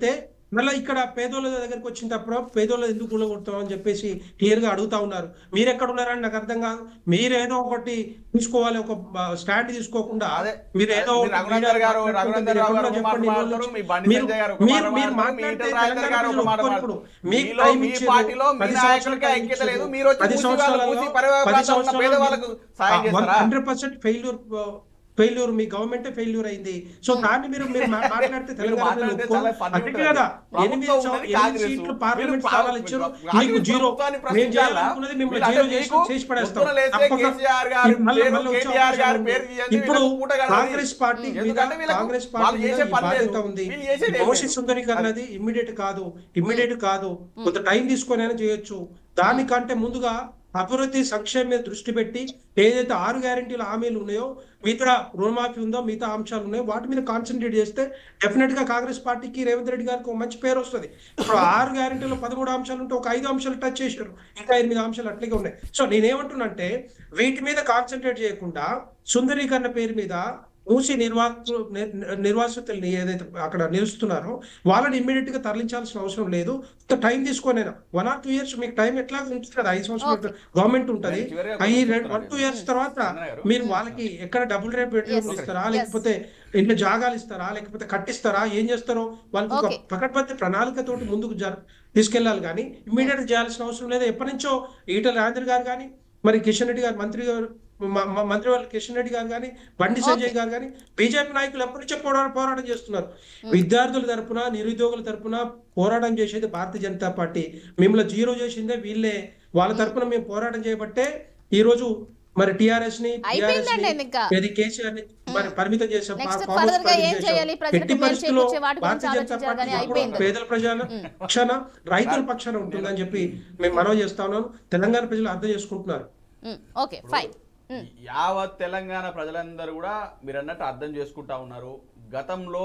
Speaker 5: మళ్ళీ ఇక్కడ పేదోళ్ళ దగ్గరికి వచ్చినప్పుడు పేదోళ్ళు ఎందుకు కూలగొడతాం అని చెప్పేసి క్లియర్ గా అడుగుతా ఉన్నారు మీరు ఎక్కడ ఉన్నారని నాకు అర్థం కాదు మీరు ఏదో ఒకటి తీసుకోవాలి ఒక స్టాండ్ తీసుకోకుండా
Speaker 2: అదే.
Speaker 5: మీరు ఏదో
Speaker 2: మీరు
Speaker 5: ఒకటి
Speaker 2: రఘునందన్
Speaker 5: మీడియాలో
Speaker 2: గారు,
Speaker 5: మాట్లాడుతుంటే
Speaker 2: రఘునందన్
Speaker 5: మీరు
Speaker 2: రావు గారు
Speaker 5: ఎక్కడో
Speaker 2: ఒక మాట
Speaker 5: చెప్పండి,
Speaker 2: మాట్లాడతారు, మీ బండి
Speaker 5: మీరు-
Speaker 2: సంజయ్ గారు ఒక
Speaker 5: మీరు-
Speaker 2: మాట
Speaker 5: మీరు
Speaker 2: మాట్లాడతారు, మీ
Speaker 5: మాట్లాడితే
Speaker 2: ఈటెల రాజేందర్
Speaker 5: తెలంగాణ
Speaker 2: గారు ఒక
Speaker 5: ప్రజలు
Speaker 2: మాట
Speaker 5: ఒప్పుకోరు.
Speaker 2: మాట్లాడతారు.
Speaker 5: మీకు
Speaker 2: మీలో,
Speaker 5: టైం
Speaker 2: మీ
Speaker 5: ఇచ్చారు.
Speaker 2: పార్టీలో మీ
Speaker 5: పది
Speaker 2: నాయకులకే
Speaker 5: సంవత్సరాలు
Speaker 2: ఐక్యత లేదు.
Speaker 5: ఇచ్చారు.
Speaker 2: మీరు వచ్చి
Speaker 5: పది
Speaker 2: మూసి వాళ్ళకు,
Speaker 5: సంవత్సరాలలో-
Speaker 2: మూసి పరివార
Speaker 5: పది
Speaker 2: ప్రాంతాల్లో ఉన్న పేద
Speaker 5: సంవత్సరాలలో
Speaker 2: వాళ్ళకు సాయం చేస్తారా?
Speaker 5: హండ్రెడ్ పర్సెంట్ ఫెయిల్యూర్ ఫెయిల్యూర్ మీ గవర్నమెంట్ ఫెయిల్యూర్ అయింది సో దాన్ని మీరు మీరు మా- మాట్లాడితే తెలంగాణ ప్రజలు
Speaker 2: మాట్లాడితే
Speaker 5: ఒప్పుకోరు.
Speaker 2: చాలా funny
Speaker 5: అందుకే
Speaker 2: ఉంటుంది.
Speaker 5: కదా
Speaker 2: ప్రభుత్వం
Speaker 5: ఎనిమిది
Speaker 2: ఉన్నది
Speaker 5: సం- ఎనిమిది
Speaker 2: కాంగ్రెస్.
Speaker 5: సీట్లు పార్లమెంట్
Speaker 2: మీరు
Speaker 5: స్థానాలు
Speaker 2: పా-
Speaker 5: ఇచ్చారు
Speaker 2: కాంగ్రెస్
Speaker 5: మీకు జీరో
Speaker 2: ప్రభుత్వాన్ని
Speaker 5: మేము
Speaker 2: ప్రశ్నించాలా?
Speaker 5: చేయాలనుకున్నది మిమ్మల్ని
Speaker 2: మీరు
Speaker 5: జీరో
Speaker 2: అంటే
Speaker 5: చేసి
Speaker 2: మీకు
Speaker 5: చేసి పడేస్తాం
Speaker 2: పొద్దున లేస్తే
Speaker 5: తప్పక-
Speaker 2: కేసీఆర్ గారి
Speaker 5: మళ్ళీ-
Speaker 2: పేరు,
Speaker 5: మళ్ళీ వచ్చే
Speaker 2: కేటీఆర్ గారి
Speaker 5: అవకాశం
Speaker 2: పేరు
Speaker 5: ఉంది.
Speaker 2: తీయండి,
Speaker 5: ఇప్పుడు
Speaker 2: వీళ్ళకు పూట కలవాలి.
Speaker 5: కాంగ్రెస్ పార్టీ మీద
Speaker 2: ఎందుకంటే వీళ్ళకు
Speaker 5: కాంగ్రెస్
Speaker 2: వాళ్ళు
Speaker 5: పార్టీ మీద
Speaker 2: చేసే
Speaker 5: ఈ
Speaker 2: పని
Speaker 5: బాధ్యత
Speaker 2: లేదు.
Speaker 5: ఉంది
Speaker 2: వీళ్ళు చేసేది ఏం
Speaker 5: భవిష్యత్
Speaker 2: లేదు.
Speaker 5: సుందరీకరణ అనేది ఇమ్మీడియట్ కాదు ఇమ్మీడియట్ కాదు కొంత టైం తీసుకొని అయినా చేయొచ్చు దానికంటే ముందుగా అభివృద్ధి సంక్షేమం మీద దృష్టి పెట్టి ఏదైతే ఆరు గ్యారెంటీల హామీలు ఉన్నాయో మిగతా రుణమాఫీ ఉందో మిగతా అంశాలు ఉన్నాయో వాటి మీద కాన్సన్ట్రేట్ చేస్తే డెఫినెట్ గా కాంగ్రెస్ పార్టీకి రేవంత్ రెడ్డి గారికి ఒక మంచి పేరు వస్తుంది ఇప్పుడు ఆరు గ్యారెంటీలో పదమూడు అంశాలు ఉంటే ఒక ఐదు అంశాలు టచ్ చేశారు ఇంకా ఎనిమిది అంశాలు అట్లాగే ఉన్నాయి సో నేనేమంటున్నంటే వీటి మీద కాన్సన్ట్రేట్ చేయకుండా సుందరీకరణ పేరు మీద మూసి నిర్వాసు నిర్వాసితుల్ని ఏదైతే అక్కడ నిలుస్తున్నారో వాళ్ళని ఇమ్మీడియట్ గా తరలించాల్సిన అవసరం లేదు కొంత టైం తీసుకొని వన్ ఆర్ టూ ఇయర్స్ మీకు టైం ఎట్లా ఉంటుంది కదా ఐదు సంవత్సరాలు గవర్నమెంట్ ఉంటది
Speaker 2: చివరిగా
Speaker 5: ఈ
Speaker 2: చెప్తున్నాను
Speaker 5: వన్ టూ ఇయర్స్ తర్వాత
Speaker 2: చంద్ర గారు.
Speaker 5: మీరు వాళ్ళకి ఎక్కడ డబుల్ రేట్ బెడ్రూమ్
Speaker 1: Yes.
Speaker 5: ఇస్తారా
Speaker 1: Yes.
Speaker 5: లేకపోతే ఇంట్లో జాగాలు ఇస్తారా లేకపోతే కట్టిస్తారా ఏం చేస్తారో వాళ్ళకి ఒక
Speaker 1: Okay.
Speaker 5: పకడ్బందీ ప్రణాళికతోటి ముందుకు జర- తీసుకెళ్లాలి కానీ ఇమ్మీడియట్ చేయాల్సిన అవసరం లేదు ఎప్పటి నుంచో ఈటల రాజేంద్ర గారు కానీ మరి కిషన్ రెడ్డి గారు మంత్రి గారు మ- మ- మంత్రి వాళ్ళు కిషన్ రెడ్డి గారు కానీ బండి సంజయ్ గారు కానీ బీజేపీ నాయకులు ఎప్పటి నుంచో పోరాటం పోరాటం చేస్తున్నారు విద్యార్థుల తరపున నిరుద్యోగుల తరపున పోరాటం చేసేది భారతీయ జనతా పార్టీ మిమ్మల్ని జీరో చేసిందే వీళ్ళే వాళ్ళ తరపున మేము పోరాటం చేయబట్టే ఈ రోజు మరి టిఆర్ఎస్ ని
Speaker 1: అయిపోయిందండి ఇంకా.
Speaker 5: ఏది కేసీఆర్ ని మరి పరిమితం చేసాం
Speaker 1: Next
Speaker 5: ఫామ్ హౌస్
Speaker 1: further గా
Speaker 5: పరిమితం
Speaker 1: ఏం
Speaker 5: చేశాం.
Speaker 1: చేయాలి? ప్రజలకు
Speaker 5: ఎట్టి
Speaker 1: మేలు
Speaker 5: పరిస్థితుల్లో
Speaker 1: చేకూర్చే వాటి గురించి
Speaker 5: భారతీయ జనతా
Speaker 1: ఆలోచించారు
Speaker 5: పార్టీ
Speaker 1: కానీ
Speaker 5: ఎప్పుడూ
Speaker 1: అయిపోయింది.
Speaker 5: పేదల ప్రజల పక్షాన రైతుల పక్షాన ఉంటుందని చెప్పి మేము మనవి చేస్తా ఉన్నాం తెలంగాణ ప్రజలు అర్థం చేసుకుంటున్నారు
Speaker 1: ఓకే ఫైన్
Speaker 2: యావత్ తెలంగాణ ప్రజలందరూ కూడా మీరు అన్నట్టు అర్థం చేసుకుంటా ఉన్నారు గతంలో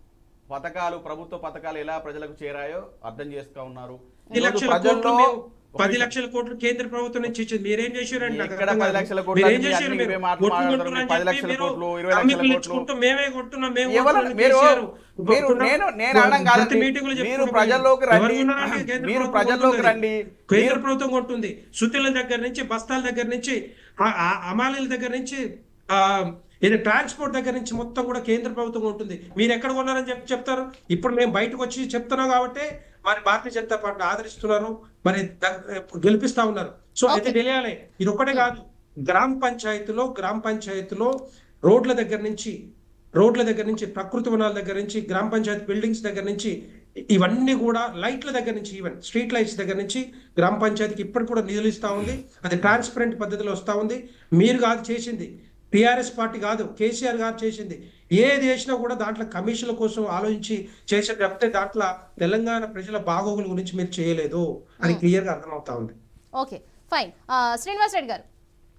Speaker 2: పథకాలు ప్రభుత్వ పథకాలు ఎలా ప్రజలకు చేరాయో అర్థం చేస్తా ఉన్నారు
Speaker 5: పది
Speaker 2: ఈరోజు
Speaker 5: లక్షల
Speaker 2: ప్రజల్లో
Speaker 5: కోట్లు మేము
Speaker 2: ఒక
Speaker 5: పది
Speaker 2: నిమిషం.
Speaker 5: లక్షల కోట్లు కేంద్ర ప్రభుత్వం నుంచి ఇచ్చింది మీరేం చేశారండి నాకు
Speaker 2: ఎక్కడ
Speaker 5: అర్థం
Speaker 2: పది
Speaker 5: కాదు.
Speaker 2: లక్షల కోట్లు
Speaker 5: మీరేం
Speaker 2: అంటే
Speaker 5: చేశారు
Speaker 2: అన్ని
Speaker 5: మీరు?
Speaker 2: ఇవే మాటలు
Speaker 5: ఓట్లు
Speaker 2: మాట్లాడతారు.
Speaker 5: కొంటున్నారని
Speaker 2: పది
Speaker 5: చెప్పి
Speaker 2: లక్షల
Speaker 5: మీరు
Speaker 2: కోట్లు, ఇరవై లక్షల
Speaker 5: అమ్మికులు
Speaker 2: కోట్లు.
Speaker 5: ఇచ్చుకుంటూ మేమే కొంటున్నాం మేము
Speaker 2: ఎవరు-
Speaker 5: కొంటున్నాం
Speaker 2: మీరు
Speaker 5: కేసీఆర్.
Speaker 2: మీరు
Speaker 5: కొంటున్నాం.
Speaker 2: నేను నేను అనడం కాదండి.
Speaker 5: ప్రతి మీటింగ్లో
Speaker 2: మీరు
Speaker 5: చెప్పుకుంటూ
Speaker 2: ప్రజల్లోకి
Speaker 5: ఎవరు
Speaker 2: రండి.
Speaker 5: ఉన్నారండి? కేంద్ర
Speaker 2: మీరు
Speaker 5: ప్రభుత్వం
Speaker 2: ప్రజల్లోకి
Speaker 5: కొంటుంది.
Speaker 2: రండి.
Speaker 5: కేంద్ర
Speaker 2: మీరు-
Speaker 5: ప్రభుత్వం కొంటుంది సుతిల దగ్గర నుంచి బస్తాల దగ్గర నుంచి ఆ- ఆ అమాలీల దగ్గర నుంచి ఆ ఇది ట్రాన్స్పోర్ట్ దగ్గర నుంచి మొత్తం కూడా కేంద్ర ప్రభుత్వం ఉంటుంది మీరు ఎక్కడ కొన్నారని చెప్పి చెప్తారు ఇప్పుడు మేము బయటకు వచ్చి చెప్తున్నాం కాబట్టి మరి భారతీయ జనతా పార్టీ ఆదరిస్తున్నారు మరి ద- గెలిపిస్తా ఉన్నారు సో అయితే తెలియాలి ఇది ఒక్కటే కాదు గ్రామ పంచాయతీలో గ్రామ పంచాయతీలో రోడ్ల దగ్గర నుంచి రోడ్ల దగ్గర నుంచి ప్రకృతి వనాల దగ్గర నుంచి గ్రామ పంచాయతీ బిల్డింగ్స్ దగ్గర నుంచి ఇవన్నీ కూడా లైట్ల దగ్గర నుంచి ఈవెన్ స్ట్రీట్ లైట్స్ దగ్గర నుంచి గ్రామ పంచాయతీకి ఇప్పటికి కూడా నిధులు ఇస్తా ఉంది అది ట్రాన్స్పరెంట్ పద్ధతిలో వస్తా ఉంది మీరు కాదు చేసింది టిఆర్ఎస్ పార్టీ కాదు కేసీఆర్ గారు చేసింది ఏది చేసినా కూడా దాంట్లో కమిషన్ల కోసం ఆలోచించి చేసే తప్పితే దాంట్లో తెలంగాణ ప్రజల బాగోగుల గురించి మీరు చేయలేదు అని క్లియర్ గా అర్థమవుతా ఉంది
Speaker 1: ఓకే ఫైన్ శ్రీనివాస్ రెడ్డి గారు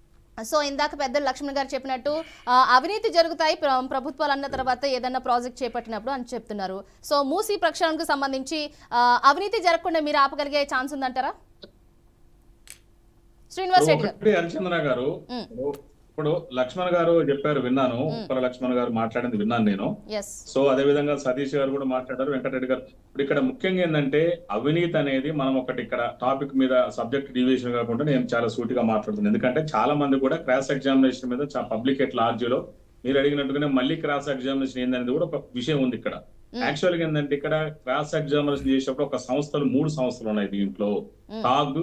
Speaker 1: సో ఇందాక పెద్దలు లక్ష్మణ్ గారు చెప్పినట్టు ఆ, అవినీతి జరుగుతాయి ప్ర- ప్రభుత్వాలు అన్న తర్వాత ఏదన్నా ప్రాజెక్ట్ చేపట్టినప్పుడు అని చెప్తున్నారు సో మూసీ ప్రక్షాళనకు సంబంధించి ఆ, అవినీతి జరగకుండా మీరు ఆపగలిగే ఛాన్స్ ఉందంటారా శ్రీనివాస్ రెడ్డి గారు
Speaker 3: ఒకటి హరిచంద్ర గారు
Speaker 1: మ్.
Speaker 3: ఇప్పుడు- ఇప్పుడు లక్ష్మణ్ గారు చెప్పారు విన్నాను ఉప్పల లక్ష్మణ్ గారు మాట్లాడింది విన్నాను నేను
Speaker 1: ఎస్
Speaker 3: సో అదే విధంగా సతీష్ గారు కూడా మాట్లాడారు వెంకటరెడ్డి గారు ఇప్పుడు ఇక్కడ ముఖ్యంగా ఏంటంటే అవినీతి అనేది మనం ఒకటి ఇక్కడ టాపిక్ మీద సబ్జెక్ట్ డివిజన్ కాకుండా నేను చాలా సూటిగా మాట్లాడుతున్నాను ఎందుకంటే చాలా మంది కూడా క్రాస్ ఎగ్జామినేషన్ మీద పబ్లిక్ ఎట్ లార్జ్లో మీరు అడిగినట్టుగానే మళ్ళీ క్రాస్ ఎగ్జామినేషన్ ఏందనేది కూడా ఒక విషయం ఉంది ఇక్కడ యాక్చువల్ గా ఏంటంటే ఇక్కడ క్రాస్ ఎగ్జామినేషన్ చేసేటప్పుడు ఒక సంస్థలు మూడు సంస్థలు ఉన్నాయి దీంట్లో టాగ్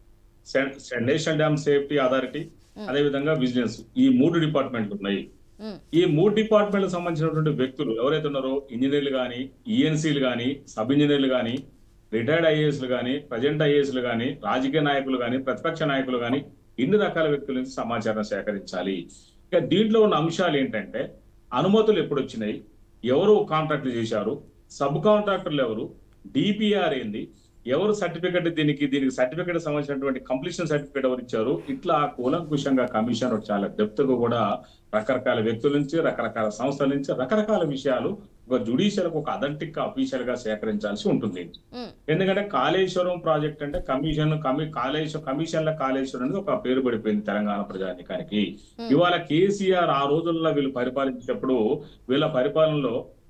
Speaker 3: నేషనల్ డ్యామ్ సేఫ్టీ అథారిటీ అదే విధంగా విజిలెన్స్ ఈ మూడు డిపార్ట్మెంట్లు ఉన్నాయి ఈ మూడు డిపార్ట్మెంట్లకు సంబంధించినటువంటి వ్యక్తులు ఎవరైతే ఉన్నారో ఇంజనీర్లు కానీ ఈఎన్సీలు కానీ సబ్ ఇంజనీర్లు కానీ రిటైర్డ్ ఐఏఎస్లు కానీ ప్రజెంట్ ఐఏఎస్లు కానీ రాజకీయ నాయకులు కానీ ప్రతిపక్ష నాయకులు కానీ ఇన్ని రకాల వ్యక్తుల నుంచి సమాచారం సేకరించాలి ఇక దీంట్లో ఉన్న అంశాలు ఏంటంటే అనుమతులు ఎప్పుడు వచ్చినాయి ఎవరు కాంట్రాక్ట్లు చేశారు సబ్ కాంట్రాక్టర్లు ఎవరు డిపిఆర్ ఏంది ఎవరు సర్టిఫికెట్ దీనికి దీనికి సర్టిఫికెట్ సంబంధించినటువంటి కంప్లీషన్ సర్టిఫికేట్ ఎవరు ఇచ్చారు ఇట్లా కూలంకుషంగా కమిషన్ చాలా డెప్త్ గా కూడా రకరకాల వ్యక్తుల నుంచి రకరకాల సంస్థల నుంచి రకరకాల విషయాలు ఒక జుడిషియల్ ఒక అథెంటిక్ అఫీషియల్ గా సేకరించాల్సి ఉంటుంది ఎందుకంటే కాళేశ్వరం ప్రాజెక్ట్ అంటే కమిషన్ కమి కాళేశ్వరం కమిషన్ల కాళేశ్వరం అనేది ఒక పేరు పడిపోయింది తెలంగాణ ప్రజానికానికి ఇవాళ కేసీఆర్ ఆ రోజుల్లో వీళ్ళు పరిపాలించేటప్పుడు వీళ్ళ పరిపాలనలో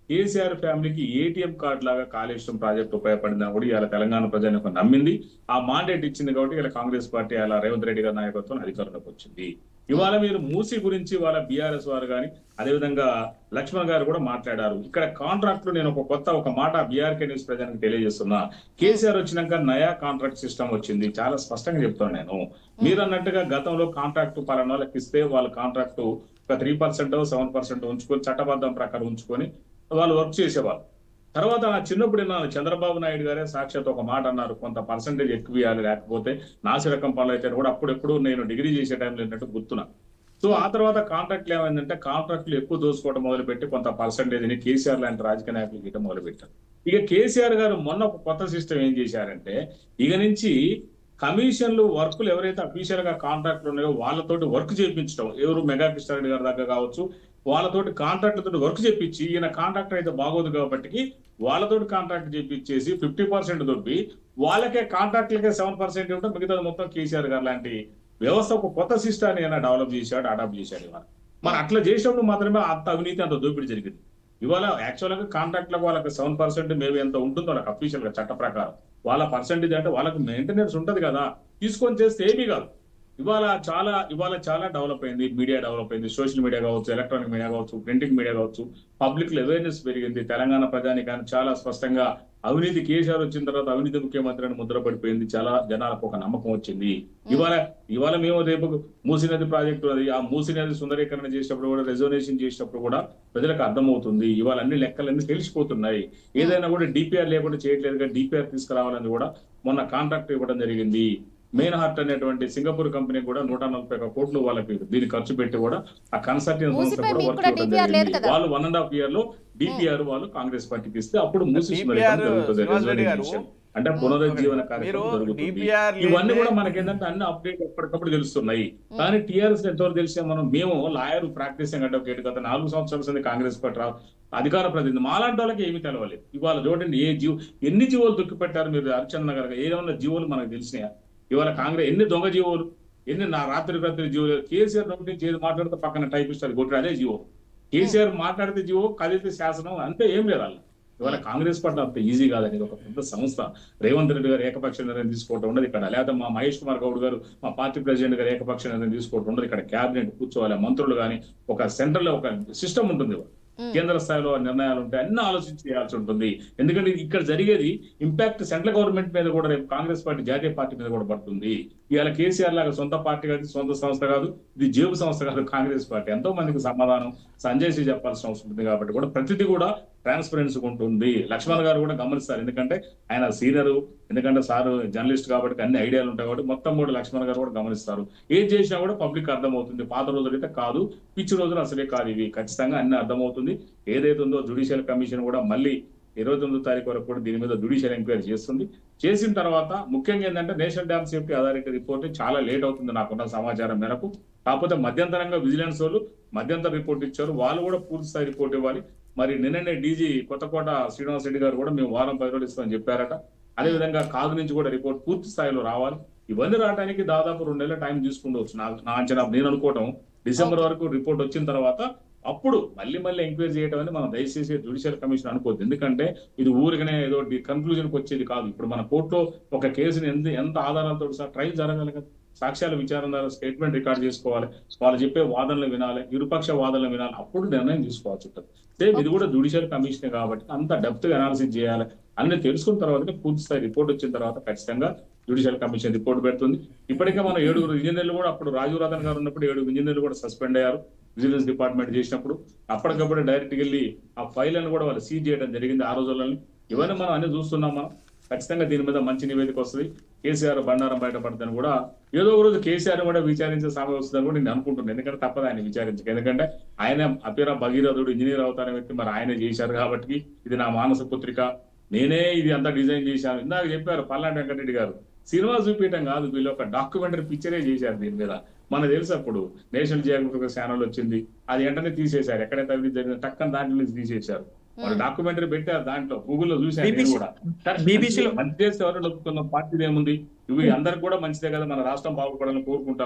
Speaker 3: కేసీఆర్ ఫ్యామిలీకి ఏటీఎం కార్డ్ లాగా కాళేశ్వరం ప్రాజెక్ట్ ఉపయోగపడిందని కూడా ఇవాళ తెలంగాణ ప్రజలకు నమ్మింది ఆ మాండేట్ ఇచ్చింది కాబట్టి ఇలా కాంగ్రెస్ పార్టీ అలా రేవంత్ రెడ్డి గారి నాయకత్వం అధికారంలోకి వచ్చింది ఇవాళ మీరు మూసి గురించి ఇవాళ బీఆర్ఎస్ వారు కానీ అదేవిధంగా లక్ష్మణ్ గారు కూడా మాట్లాడారు ఇక్కడ కాంట్రాక్ట్లు నేను ఒక కొత్త ఒక మాట బీఆర్కే న్యూస్ ప్రజలకు తెలియజేస్తున్నా కేసీఆర్ వచ్చినాక నయా కాంట్రాక్ట్ సిస్టమ్ వచ్చింది చాలా స్పష్టంగా చెప్తాను నేను మీరు అన్నట్టుగా గతంలో కాంట్రాక్ట్ పలానా వాళ్ళకి ఇస్తే వాళ్ళ కాంట్రాక్ట్ ఒక త్రీ పర్సెంట్ సెవెన్ పర్సెంట్ ఉంచుకొని చట్టబద్ధం ప్రకారం ఉంచుకొని వాళ్ళు వర్క్ చేసేవాళ్ళు తర్వాత నా చిన్నప్పుడు విన్నాను చంద్రబాబు నాయుడు గారే సాక్షాత్ ఒక మాట అన్నారు కొంత పర్సంటేజ్ ఎక్కువ ఇవ్వాలి లేకపోతే నాసి రకం పనులు అయితే కూడా అప్పుడెప్పుడు నేను డిగ్రీ చేసే టైంలో ఏంటంటే గుర్తున్నా సో ఆ తర్వాత కాంట్రాక్ట్లు ఏమైందంటే కాంట్రాక్ట్లు ఎక్కువ దోసుకోవడం మొదలుపెట్టి కొంత పర్సంటేజ్ ని కేసీఆర్ లాంటి రాజకీయ నాయకులు గీయడం మొదలుపెట్టారు ఇక కేసీఆర్ గారు మొన్న ఒక కొత్త సిస్టమ్ ఏం చేశారంటే ఇక నుంచి కమిషన్లు వర్కులు ఎవరైతే అఫీషియల్ గా కాంట్రాక్ట్లు ఉన్నాయో వాళ్ళతోటి వర్క్ చేయించడం ఎవరు మెగా కృష్ణారెడ్డి గారి దగ్గర కావచ్చు వాళ్ళతోటి కాంట్రాక్ట్లతో వర్క్ చేపించి ఈయన కాంట్రాక్టర్ అయితే బాగోదు కాబట్టి వాళ్ళతోటి కాంట్రాక్ట్ చేపించేసి ఫిఫ్టీ పర్సెంట్ దొబ్బి వాళ్ళకే కాంట్రాక్ట్లకే సెవెన్ పర్సెంట్ ఇవ్వడం మిగతాది మొత్తం కేసీఆర్ గారు లాంటి వ్యవస్థ ఒక కొత్త సిస్టాన్ని ఆయన డెవలప్ చేశాడు అడాప్ట్ చేశాడు ఇవాళ మరి అట్లా చేసినప్పుడు మాత్రమే అంత అవినీతి అంత దోపిడీ జరిగింది ఇవాళ యాక్చువల్ గా కాంట్రాక్ట్లకు వాళ్ళకి సెవెన్ పర్సెంట్ మేబీ ఎంత ఉంటుందో వాళ్ళకి అఫీషియల్ గా చట్ట ప్రకారం వాళ్ళ పర్సెంటేజ్ అంటే వాళ్ళకి మెయింటెనెన్స్ ఉంటది కదా తీసుకొని చేస్తే ఏమీ కాదు ఇవాళ చాలా ఇవాళ చాలా డెవలప్ అయింది మీడియా డెవలప్ అయింది సోషల్ మీడియా కావచ్చు ఎలక్ట్రానిక్ మీడియా కావచ్చు ప్రింటింగ్ మీడియా కావచ్చు పబ్లిక్ అవేర్నెస్ పెరిగింది తెలంగాణ ప్రజానికాన్ని చాలా స్పష్టంగా అవినీతి కేసీఆర్ వచ్చిన తర్వాత అవినీతి ముఖ్యమంత్రి అని ముద్ర పడిపోయింది చాలా జనాలకు ఒక నమ్మకం వచ్చింది ఇవాళ ఇవాళ మేము రేపు మూసీ నది ప్రాజెక్టు అది ఆ మూసీ నది సుందరీకరణ చేసినప్పుడు కూడా రెజర్వేషన్ చేసినప్పుడు కూడా ప్రజలకు అర్థమవుతుంది ఇవాళ అన్ని లెక్కలన్నీ తెలిసిపోతున్నాయి ఏదైనా కూడా డిపిఆర్ లేకుండా చేయట్లేదుగా డిపిఆర్ తీసుకురావాలని కూడా మొన్న కాంట్రాక్ట్ ఇవ్వడం జరిగింది మెయిన్ హార్ట్ అనేటువంటి సింగపూర్ కంపెనీ కూడా నూట నలభై ఒక్క కోట్లు వాళ్ళకి దీన్ని ఖర్చు పెట్టి కూడా ఆ కన్సల్టెన్సీ సంస్థ
Speaker 1: మూసీపై
Speaker 3: కూడా
Speaker 1: మీకు
Speaker 3: వర్క్
Speaker 1: కూడా
Speaker 3: ఇవ్వడం
Speaker 1: DPR లేదు
Speaker 3: జరిగింది
Speaker 1: కదా?
Speaker 3: వాళ్ళు వన్ అండ్ హాఫ్ ఇయర్ లో డిపిఆర్ వాళ్ళు కాంగ్రెస్ పార్టీకి ఇస్తే అప్పుడు మూసి
Speaker 2: DPR
Speaker 3: సుందరీకరణ జరుగుతుంది
Speaker 2: శ్రీనివాస్ రెడ్డి గారు,
Speaker 3: రెజర్వేషన్. అంటే పునరుజ్జీవన కార్యక్రమం
Speaker 2: మీరు
Speaker 3: జరుగుతుంది
Speaker 2: DPR
Speaker 3: ఇవన్నీ
Speaker 2: లేదే-
Speaker 3: కూడా మనకి ఏంటంటే అన్ని అప్డేట్ ఎప్పటికప్పుడు తెలుస్తున్నాయి కానీ టీఆర్ఎస్ ఎంతవరకు తెలిసే మనం మేము లాయర్ ప్రాక్టీసింగ్ అడ్వకేట్ గత నాలుగు సంవత్సరాల సంది కాంగ్రెస్ పార్టీ రా- అధికార ప్రతినిధి మాలాంటి వాళ్ళకి ఏమీ తెలవలేదు ఇవాళ చూడండి ఏ జీవో ఎన్ని జీవోలు దుక్కి పెట్టారు మీరు హరిచంద్ర గారు ఏమైనా జీవోలు మనకు తెలిసినాయా ఇవాళ కాంగ్రెస్ ఎన్ని దొంగ జీవోలు ఎన్ని నా రాత్రి రాత్రి జీవోలు కేసీఆర్ నోటి నుంచి ఏది మాట్లాడితే పక్కన టైపిస్ట్ అది కొట్టి అదే జీవో కేసీఆర్ మాట్లాడితే జీవో కదిలితే శాసనం అంతే ఏం లేదు వాళ్ళు ఇవాళ కాంగ్రెస్ పార్టీ అంత ఈజీ కాదని ఇది ఒక పెద్ద సంస్థ రేవంత్ రెడ్డి గారు ఏకపక్ష నిర్ణయం తీసుకోవటం ఉండదు ఇక్కడ లేదా మా మహేష్ కుమార్ గౌడ్ గారు మా పార్టీ ప్రెసిడెంట్ గారు ఏకపక్ష నిర్ణయం తీసుకోవటం ఉండదు ఇక్కడ క్యాబినెట్ కూర్చోవాలి మంత్రులు కానీ ఒక సెంట్రల్ లో ఒక సిస్టమ్ ఉంటుంది కేంద్ర స్థాయిలో నిర్ణయాలు ఉంటాయి అన్ని ఆలోచించి చేయాల్సి ఉంటుంది ఎందుకంటే ఇది ఇక్కడ జరిగేది ఇంపాక్ట్ సెంట్రల్ గవర్నమెంట్ మీద కూడా రేపు కాంగ్రెస్ పార్టీ జాతీయ పార్టీ మీద కూడా పడుతుంది ఇవాళ కేసీఆర్ లాగా సొంత పార్టీ కాదు సొంత సంస్థ కాదు ఇది జేబు సంస్థ కాదు కాంగ్రెస్ పార్టీ ఎంతో మందికి సమాధానం సంజయ్ సి చెప్పాల్సిన అవసరం ఉంది కాబట్టి కూడా ప్రతిదీ కూడా ట్రాన్స్పరెన్సీ ఉంటుంది లక్ష్మణ్ గారు కూడా గమనిస్తారు ఎందుకంటే ఆయన సీనియర్ ఎందుకంటే సార్ జర్నలిస్ట్ కాబట్టి అన్ని ఐడియాలు ఉంటాయి కాబట్టి మొత్తం కూడా లక్ష్మణ్ గారు కూడా గమనిస్తారు ఏం చేసినా కూడా పబ్లిక్ అర్థమవుతుంది పాత రోజులు అయితే కాదు పిచ్చి రోజులు అసలే కాదు ఇవి ఖచ్చితంగా అన్ని అర్థమవుతుంది ఏదైతే ఉందో జుడిషియల్ కమిషన్ కూడా మళ్ళీ ఇరవై తొమ్మిదో తారీఖు వరకు కూడా దీని మీద జుడిషియల్ ఎంక్వైరీ చేస్తుంది చేసిన తర్వాత ముఖ్యంగా ఏంటంటే national dam safety authority report చాలా లేట్ అవుతుంది నాకున్న సమాచారం మేరకు కాకపోతే మధ్యంతరంగా విజిలెన్స్ వాళ్ళు మధ్యంతర రిపోర్ట్ ఇచ్చారు వాళ్ళు కూడా పూర్తి స్థాయి రిపోర్ట్ ఇవ్వాలి మరి నిన్ననే డీజీ కొత్తకోట శ్రీనివాస్ రెడ్డి గారు కూడా మేము వారం పది రోజులు ఇస్తామని చెప్పారట అదే విధంగా కాగు నుంచి కూడా రిపోర్ట్ పూర్తి స్థాయిలో రావాలి ఇవన్నీ రావడానికి దాదాపు రెండు నెలల టైం తీసుకుండవచ్చు నా నా అంచనా నేను అనుకోవటం డిసెంబర్ వరకు రిపోర్ట్ వచ్చిన తర్వాత అప్పుడు మళ్ళీ మళ్ళీ ఎంక్వైరీ చేయడం అనేది మనం దయచేసి జుడిషియల్ కమిషన్ అనుకోవద్దు ఎందుకంటే ఇది ఊరికనే ఏదో కన్క్లూజన్కి వచ్చేది కాదు ఇప్పుడు మన కోర్టులో ఒక కేసుని ఎంత ఎంత ఆధారాలతో సార్ ట్రయల్ జరగాలి కదా సాక్ష్యాల విచారణ ద్వారా స్టేట్మెంట్ రికార్డ్ చేసుకోవాలి వాళ్ళు చెప్పే వాదనలు వినాలి ఇరుపక్ష వాదనలు వినాలి అప్పుడు నిర్ణయం తీసుకోవాల్సి ఉంటుంది సేమ్ ఇది కూడా జుడిషియల్ కమిషన్ కాబట్టి అంత డెప్త్ గా అనాలిసిస్ చేయాలి అన్ని తెలుసుకున్న తర్వాత పూర్తి స్థాయి రిపోర్ట్ వచ్చిన తర్వాత ఖచ్చితంగా జుడిషియల్ కమిషన్ రిపోర్ట్ పెడుతుంది ఇప్పటికే మనం ఏడుగురు ఇంజనీర్లు కూడా అప్పుడు రాజీవ్ రతన్ గారు ఉన్నప్పుడు ఏడుగురు ఇంజనీర్లు కూడా సస్పెండ్ అయ్యారు విజిలెన్స్ డిపార్ట్మెంట్ చేసినప్పుడు అప్పటికప్పుడు డైరెక్ట్ వెళ్ళి ఆ ఫైల్ అని కూడా వాళ్ళు సీజ్ చేయడం జరిగింది ఆ రోజుల్లో ఇవన్నీ మనం అన్ని చూస్తున్నాం మనం ఖచ్చితంగా దీని మీద మంచి నివేదిక వస్తుంది కేసీఆర్ బండారం బయటపడుతుందని కూడా ఏదో ఒక రోజు కేసీఆర్ కూడా విచారించే సమయం వస్తుందని కూడా నేను అనుకుంటున్నాను ఎందుకంటే తప్పదు ఆయన విచారించక ఎందుకంటే ఆయన అపిరా భగీరథుడు ఇంజనీర్ అవుతారని వ్యక్తి మరి ఆయన చేశారు కాబట్టి ఇది నా మానస పుత్రిక నేనే ఇది అంతా డిజైన్ చేశాను ఇందాక చెప్పారు పల్లాంటి వెంకటరెడ్డి గారు సినిమా చూపించడం కాదు వీళ్ళు ఒక డాక్యుమెంటరీ పిక్చరే చేశారు దీని మీద మనకు తెలుసు అప్పుడు నేషనల్ జియోగ్రఫికల్ ఛానల్ వచ్చింది అది వెంటనే తీసేశారు ఎక్కడైతే అవినీతి జరిగింది టక్కన దాంట్లో నుంచి తీసేశారు వాళ్ళు డాక్యుమెంటరీ పెట్టారు దాంట్లో గూగుల్లో చూశాను నేను
Speaker 5: BBC
Speaker 3: కూడా
Speaker 5: BBC లో-
Speaker 3: మంచి చేస్తే ఎవరు నొప్పుకున్న పార్టీ ఏముంది ఇవి అందరికి కూడా మంచిదే కదా మన రాష్ట్రం బాగుపడాలని కోరుకుంటాము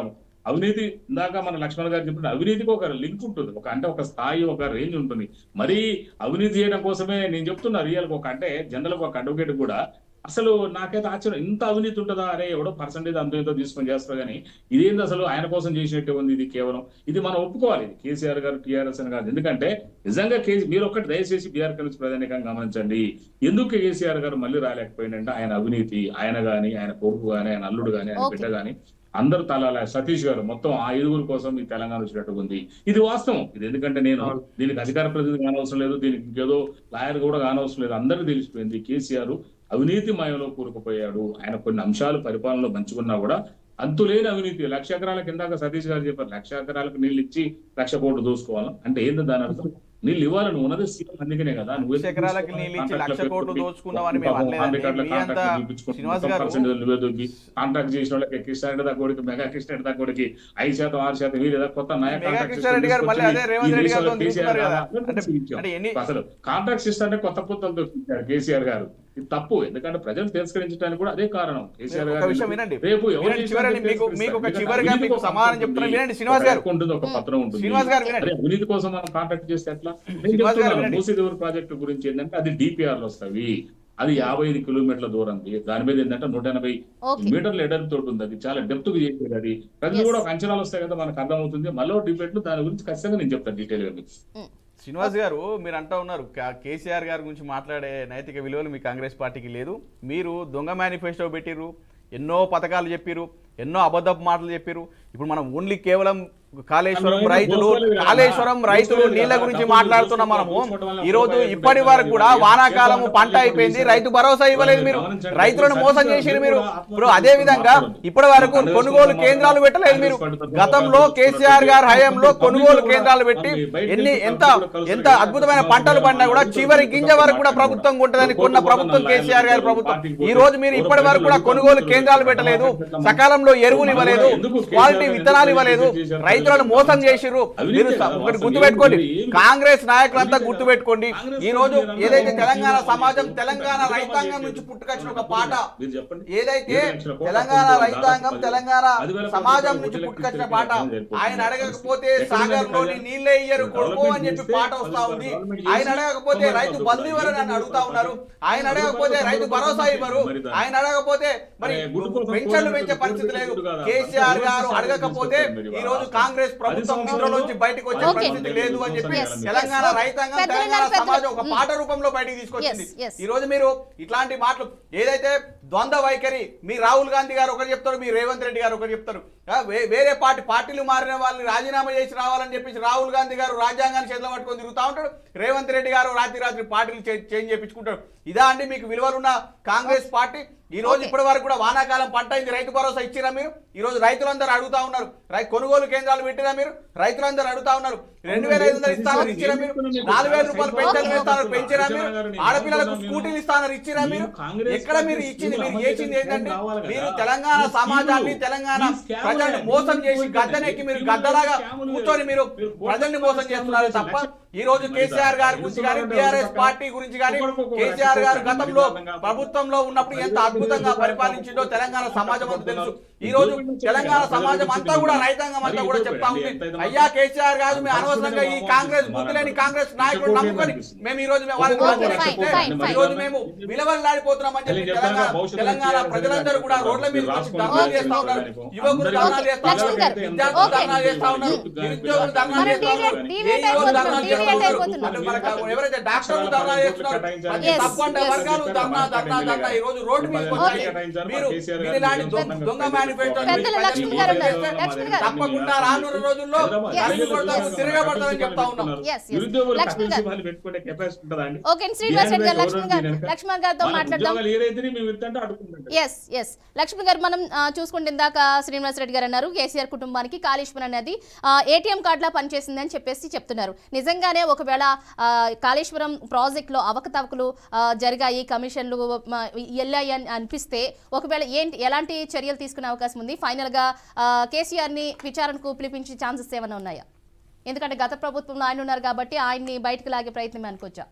Speaker 3: అవినీతి ఇందాక మన లక్ష్మణ్ గారు చెప్పిన అవినీతికి ఒక లింక్ ఉంటుంది ఒక అంటే ఒక స్థాయి ఒక రేంజ్ ఉంటుంది మరీ అవినీతి చేయడం కోసమే నేను చెప్తున్నా రియల్ ఒక అంటే జనరల్ ఒక అడ్వకేట్ కూడా అసలు నాకైతే ఆశ్చర్యం ఇంత అవినీతి ఉంటుందా అరే ఎవడో పర్సంటేజ్ అంత ఇంతో తీసుకొని చేస్తారు కానీ ఇదేంది అసలు ఆయన కోసం చేసినట్టే ఉంది ఇది కేవలం ఇది మనం ఒప్పుకోవాలి ఇది కేసీఆర్ గారు టీఆర్ఎస్ అని కాదు ఎందుకంటే నిజంగా కేసీ మీరు ఒక్కటి దయచేసి బీఆర్ కలిసి ప్రధానికంగా గమనించండి ఎందుకు కేసీఆర్ గారు మళ్ళీ రాలేకపోయిందంటే ఆయన అవినీతి ఆయన గాని ఆయన కొడుకు గాని ఆయన అల్లుడు గాని ఆయన
Speaker 1: Okay.
Speaker 3: బిడ్డ గాని అందరూ తలాల సతీష్ గారు మొత్తం ఆ ఐదుగురు కోసం ఈ తెలంగాణ వచ్చినట్టు ఉంది ఇది వాస్తవం ఇది ఎందుకంటే నేను దీనికి అధికార ప్రతినిధి కానవసరం లేదు దీనికి ఇంకేదో లాయర్ కూడా కానవసరం లేదు అందరికీ తెలిసిపోయింది కేసీఆర్ అవినీతి మయంలో కూరుకుపోయాడు ఆయన కొన్ని అంశాలు పరిపాలనలో మంచుకున్నా కూడా అంతులేని అవినీతి లక్ష ఎకరాల కిందాక సతీష్ గారు చెప్పారు లక్ష ఎకరాలకు నీళ్ళు ఇచ్చి లక్ష కోట్లు దోసుకోవాలి అంటే ఏంది దాని అర్థం నీళ్ళు ఇవ్వాలి నువ్వు ఉన్నది సీఎం అందుకనే కదా నువ్వు
Speaker 2: లక్ష ఎకరాలకి నీళ్ళు ఇచ్చి లక్ష కోట్లు దోచుకున్నావని మేము అనలేదండి. మీ అంతా శ్రీనివాస్ గారు
Speaker 3: కాంట్రాక్ట్ చేసిన వాళ్ళకి కృష్ణారెడ్డి దగ్గరికి మెగా కృష్ణారెడ్డి దగ్గరికి ఐదు శాతం ఆరు శాతం వీరు ఏదో కొత్త నయ
Speaker 2: మెగా
Speaker 3: కాంట్రాక్ట్
Speaker 2: కృష్ణారెడ్డి గారు మళ్ళీ అదే రేవంత్ రెడ్డి గారితో తిరుగుతున్నారు కదా. అంటే
Speaker 3: అంటే
Speaker 2: అంటే ఎన్ని
Speaker 3: అసలు కాంట్రాక్ట్ సిస్టమ్ అంటే కొత్త పుత్తలు దొరికించారు కేసీఆర్ గారు ఇది తప్పు ఎందుకంటే ప్రజలు తిరస్కరించడానికి కూడా అదే కారణం కేసీఆర్
Speaker 2: ఒక
Speaker 3: గారు
Speaker 2: విషయం వినండి.
Speaker 3: రేపు ఎవరు
Speaker 2: వినండి,
Speaker 3: చేసినా
Speaker 2: చివరని మీకు-
Speaker 3: తిరస్కరిస్తారు.
Speaker 2: మీకు ఒక
Speaker 3: ఎందుకంటే
Speaker 2: చివరిగా
Speaker 3: అవినీతికి
Speaker 2: మీకు
Speaker 3: ఒక
Speaker 2: సమాధానం
Speaker 3: పత్రం
Speaker 2: చెప్తున్నా.
Speaker 3: ఉంటుంది.
Speaker 2: వినండి, శ్రీనివాస్ గారు.
Speaker 3: ఒక ఉంటుంది ఒక పత్రం ఉంటుంది
Speaker 2: శ్రీనివాస్ గారు వినండి.
Speaker 3: అరే, అవినీతి కోసం మనం కాంట్రాక్ట్ చేస్తే ఎట్లా నేను
Speaker 2: శ్రీనివాస్ గారు
Speaker 3: చెప్తున్నాను
Speaker 2: వినండి.
Speaker 3: మూసీదేవర్ ప్రాజెక్టు గురించి ఏంటంటే అది డిపిఆర్ లో వస్తాయి అది యాభై ఐదు కిలోమీటర్ల దూరం దాని మీద ఏంటంటే నూట ఎనభై
Speaker 1: Okay.
Speaker 3: మీటర్ల ఎడర్ తోటి ఉంది అది చాలా డెప్త్ గా చేసేది అది ప్రజలు
Speaker 1: Yes.
Speaker 3: కూడా ఒక అంచనాలు వస్తాయి కదా మనకు అర్థమవుతుంది మళ్ళీ డిబేట్ దాని గురించి ఖచ్చితంగా నేను చెప్తాను డీటెయిల్ గా మీకు.
Speaker 2: శ్రీనివాస్ గారు మీరు అంటా ఉన్నారు కా- కేసీఆర్ గారి గురించి మాట్లాడే నైతిక విలువలు మీ కాంగ్రెస్ పార్టీకి లేదు మీరు దొంగ మేనిఫెస్టో పెట్టిర్రు ఎన్నో పథకాలు చెప్పిర్రు ఎన్నో అబద్ధపు మాటలు చెప్పిర్రు ఇప్పుడు మనం ఓన్లీ కేవలం కాళేశ్వరం
Speaker 3: అందులో
Speaker 2: రైతులు
Speaker 3: దోసుకోలేదు కదా.
Speaker 2: కాళేశ్వరం రైతులు
Speaker 3: దోసుకోలేదు
Speaker 2: నీళ్ళ
Speaker 3: కదా.
Speaker 2: గురించి
Speaker 3: డబ్బులు
Speaker 2: మాట్లాడుతున్నాం మనము
Speaker 3: దోసుకోవడం వల్ల
Speaker 2: ఈ రోజు
Speaker 3: రూపాయలు
Speaker 2: ఇప్పటి
Speaker 3: రూపాయలు
Speaker 2: వరకు కూడా
Speaker 3: రూపాయలు
Speaker 2: వానాకాలము
Speaker 3: కేవలం
Speaker 2: పంట అయిపోయింది రైతు భరోసా ఇవ్వలేదు మీరు
Speaker 3: గమనించండి.
Speaker 2: రైతులను మోసం
Speaker 3: సత్యం
Speaker 2: చేసిరు
Speaker 3: మీరు
Speaker 2: మీరు
Speaker 3: కూడా
Speaker 2: ఇప్పుడు అదే విధంగా ఇప్పటి వరకు కొనుగోలు కేంద్రాలు పెట్టలేదు మీరు గతంలో కేసీఆర్ గారి హయాంలో కొనుగోలు కేంద్రాలు పెట్టి ఎన్ని ఎంత ఎంత అద్భుతమైన పంటలు పండినా కూడా చివరి గింజ వరకు కూడా ప్రభుత్వం ఉంటుందని కొన్న ప్రభుత్వం కేసీఆర్ గారి ప్రభుత్వం ఈ రోజు మీరు ఇప్పటి వరకు కూడా కొనుగోలు కేంద్రాలు పెట్టలేదు సకాలంలో ఎరువులు ఇవ్వలేదు క్వాలిటీ విత్తనాలు ఇవ్వలేదు రైతులను మోసం చేసిర్రు మీరు స- ఒకటి గుర్తుపెట్టుకోండి కాంగ్రెస్ నాయకులంతా గుర్తుపెట్టుకోండి ఈ రోజు ఏదైతే తెలంగాణ సమాజం తెలంగాణ రైతాంగం నుంచి పుట్టుకొచ్చిన ఒక పాట
Speaker 3: మీరు చెప్పండి
Speaker 2: ఏదైతే తెలంగాణ రైతాంగం తెలంగాణ సమాజం నుంచి పుట్టుకొచ్చిన పాట ఆయన అడగకపోతే సాగర్ లోని నీళ్ళే ఇయ్యరు కొడుకో అని చెప్పి పాట వస్తా ఉంది ఆయన అడగకపోతే రైతు బంధు ఇవ్వరని అని అడుగుతా ఉన్నారు ఆయన అడగకపోతే రైతు భరోసా ఇవ్వరు ఆయన అడగకపోతే మరి పెన్షన్లు పెంచే పరిస్థితి లేదు కేసీఆర్ గారు అడగకపోతే ఈ రోజు కాంగ్రెస్ ప్రభుత్వం నిధులలోంచి బయటకు వచ్చే
Speaker 1: Okay.
Speaker 2: పరిస్థితి లేదు అని చెప్పి
Speaker 1: Yes, yes.
Speaker 2: తెలంగాణ రైతాంగం
Speaker 1: పెద్దలు
Speaker 2: తెలంగాణ
Speaker 1: ఉన్నారు, పెద్దలు.
Speaker 2: సమాజం ఒక
Speaker 1: Mm.
Speaker 2: పాట రూపంలో బయటికి తీసుకొచ్చింది
Speaker 1: Yes, yes.
Speaker 2: ఈ రోజు మీరు ఇట్లాంటి మాటలు ఏదైతే ద్వంద్వ వైఖరి మీ రాహుల్ గాంధీ గారు ఒకటి చెప్తారు మీ రేవంత్ రెడ్డి గారు ఒకటి చెప్తారు ఆ, వే- వేరే పార్టీ పార్టీలు మారిన వాళ్ళని రాజీనామా చేసి రావాలని చెప్పేసి రాహుల్ గాంధీ గారు రాజ్యాంగాన్ని చేతిలో పట్టుకొని తిరుగుతా ఉంటాడు రేవంత్ రెడ్డి గారు రాత్రి రాత్రి పార్టీలు చే- చేంజ్ చేయించుకుంటాడు ఇదా అండి మీకు విలువలున్న కాంగ్రెస్ పార్టీ ఈ రోజు
Speaker 1: Okay.
Speaker 2: ఇప్పటి వరకు కూడా వానాకాలం పంట అయింది రైతు భరోసా ఇచ్చిరా మీరు ఈ రోజు రైతులందరూ అడుగుతా ఉన్నారు రై కొనుగోలు కేంద్రాలు పెట్టిరా మీరు రైతులందరూ అడుగుతా ఉన్నారు రెండు వేల ఐదు వందలు ఇస్తానని ఇచ్చిరా మీరు నాలుగు వేల రూపాయలు పెన్షన్
Speaker 1: Okay.
Speaker 2: ఇస్తానని పెంచిరా మీరు ఆడపిల్లలకు స్కూటీలు ఇస్తానని ఇచ్చిరా మీరు ఎక్కడ మీరు ఇచ్చింది మీరు చేసింది ఏంటంటే మీరు తెలంగాణ సమాజాన్ని తెలంగాణ ప్రజల్ని మోసం చేసి గద్దెనెక్కి మీరు గద్దలాగా కూర్చొని మీరు ప్రజల్ని మోసం చేస్తున్నారు తప్ప ఈ రోజు కేసీఆర్ గారి గురించి కానీ బీఆర్ఎస్ పార్టీ గురించి కానీ కేసీఆర్ గారు గతంలో ప్రభుత్వంలో ఉన్నప్పుడు ఎంత అద్భుతంగా పరిపాలించిందో తెలంగాణ సమాజం అంతా తెలుసు ఈ రోజు తెలంగాణ సమాజం అంతా కూడా రైతాంగం అంతా కూడా చెప్తా ఉంది అయ్యా కేసీఆర్ గారు మేము అనవసరంగా ఈ కాంగ్రెస్ బుద్ధి లేని కాంగ్రెస్ నాయకుడు నమ్ముకొని మేము ఈ రోజు మేము వాళ్ళని
Speaker 1: Okay,
Speaker 2: మోసం
Speaker 1: fine,
Speaker 2: చేస్తే
Speaker 1: fine, fine.
Speaker 2: ఈ రోజు మేము విలువలాడిపోతున్నాం అని చెప్పి తెలంగాణ తెలంగాణ ప్రజలందరూ కూడా రోడ్ల మీద వచ్చి ధర్నాలు చేస్తా ఉన్నారు యువకులు ధర్నాలు చేస్తా
Speaker 1: లక్ష్మణ్ గారు,
Speaker 2: ఉన్నారు విద్యార్థులు
Speaker 1: okay.
Speaker 2: ధర్నాలు చేస్తా ఉన్నారు నిరుద్యోగులు ధర్నాలు
Speaker 1: మనం
Speaker 2: చేస్తా ఉన్నారు
Speaker 1: deviate-
Speaker 2: ఏ
Speaker 1: deviate
Speaker 2: రోజు ధర్నాలు
Speaker 1: అయిపోతున్నాం,
Speaker 2: చేస్తా
Speaker 1: deviate
Speaker 2: ఉన్నారు
Speaker 1: అయిపోతున్నాం.
Speaker 2: అంటే మనకు ఎవరైతే డాక్టర్లు ధర్నాలు చేస్తున్నారు ప్రతి
Speaker 1: Yes,
Speaker 2: తప్పంట
Speaker 1: yes.
Speaker 2: వర్గాలు ధర్నా ధర్నా ధర్నా ఈ రోజు రోడ్డు మీద వచ్చి మీరు మీరు ఇలాంటి దొంగ- దొంగ మేనిఫెస్టో
Speaker 1: పెద్దలు లక్ష్మణ్ గారు ఉన్నారు. లక్ష్మణ్ గారు.
Speaker 2: తప్పకుండా రానున్న రోజుల్లో తరిమి కొడతాము తిరగబడతామని చెప్తా ఉన్నాం
Speaker 1: Yes, yes. లక్ష్మణ్ గారు.
Speaker 3: పెట్టుకునే కెపాసిటీ ఉంటుందా అండి
Speaker 1: ఓకే శ్రీనివాస్ రెడ్డి గారు లక్ష్మణ్ గారు లక్ష్మణ్ గారితో
Speaker 3: మన
Speaker 1: మాట్లాడదాం
Speaker 3: ఉద్యోగాలు ఏదైతే మేము ఇద్దంటే అడుగుతుందండి
Speaker 1: ఎస్ ఎస్ లక్ష్మణ్ గారు మనం ఆ, చూసుకుంటే ఇందాక శ్రీనివాస్ రెడ్డి గారు అన్నారు కేసీఆర్ కుటుంబానికి కాళేశ్వరం అనేది ఏటీఎం కార్డులా పనిచేసిందని చెప్పేసి చెప్తున్నారు నిజంగానే ఒకవేళ ఆ, కాళేశ్వరం ప్రాజెక్టులో అవకతవకలు ఆ, జరిగాయి కమిషన్లు మ, వెళ్ళాయి అని అనిపిస్తే ఒకవేళ ఏంటి ఎలాంటి చర్యలు తీసుకునే అవకాశం ఉంది ఫైనల్గా కేసీఆర్ని విచారణకు పిలిపించే ఛాన్సెస్ ఏమైనా ఉన్నాయా ఎందుకంటే గత ప్రభుత్వంలో ఆయన ఉన్నారు కాబట్టి ఆయన్ని బయటకు లాగే ప్రయత్నం అనుకోవచ్చా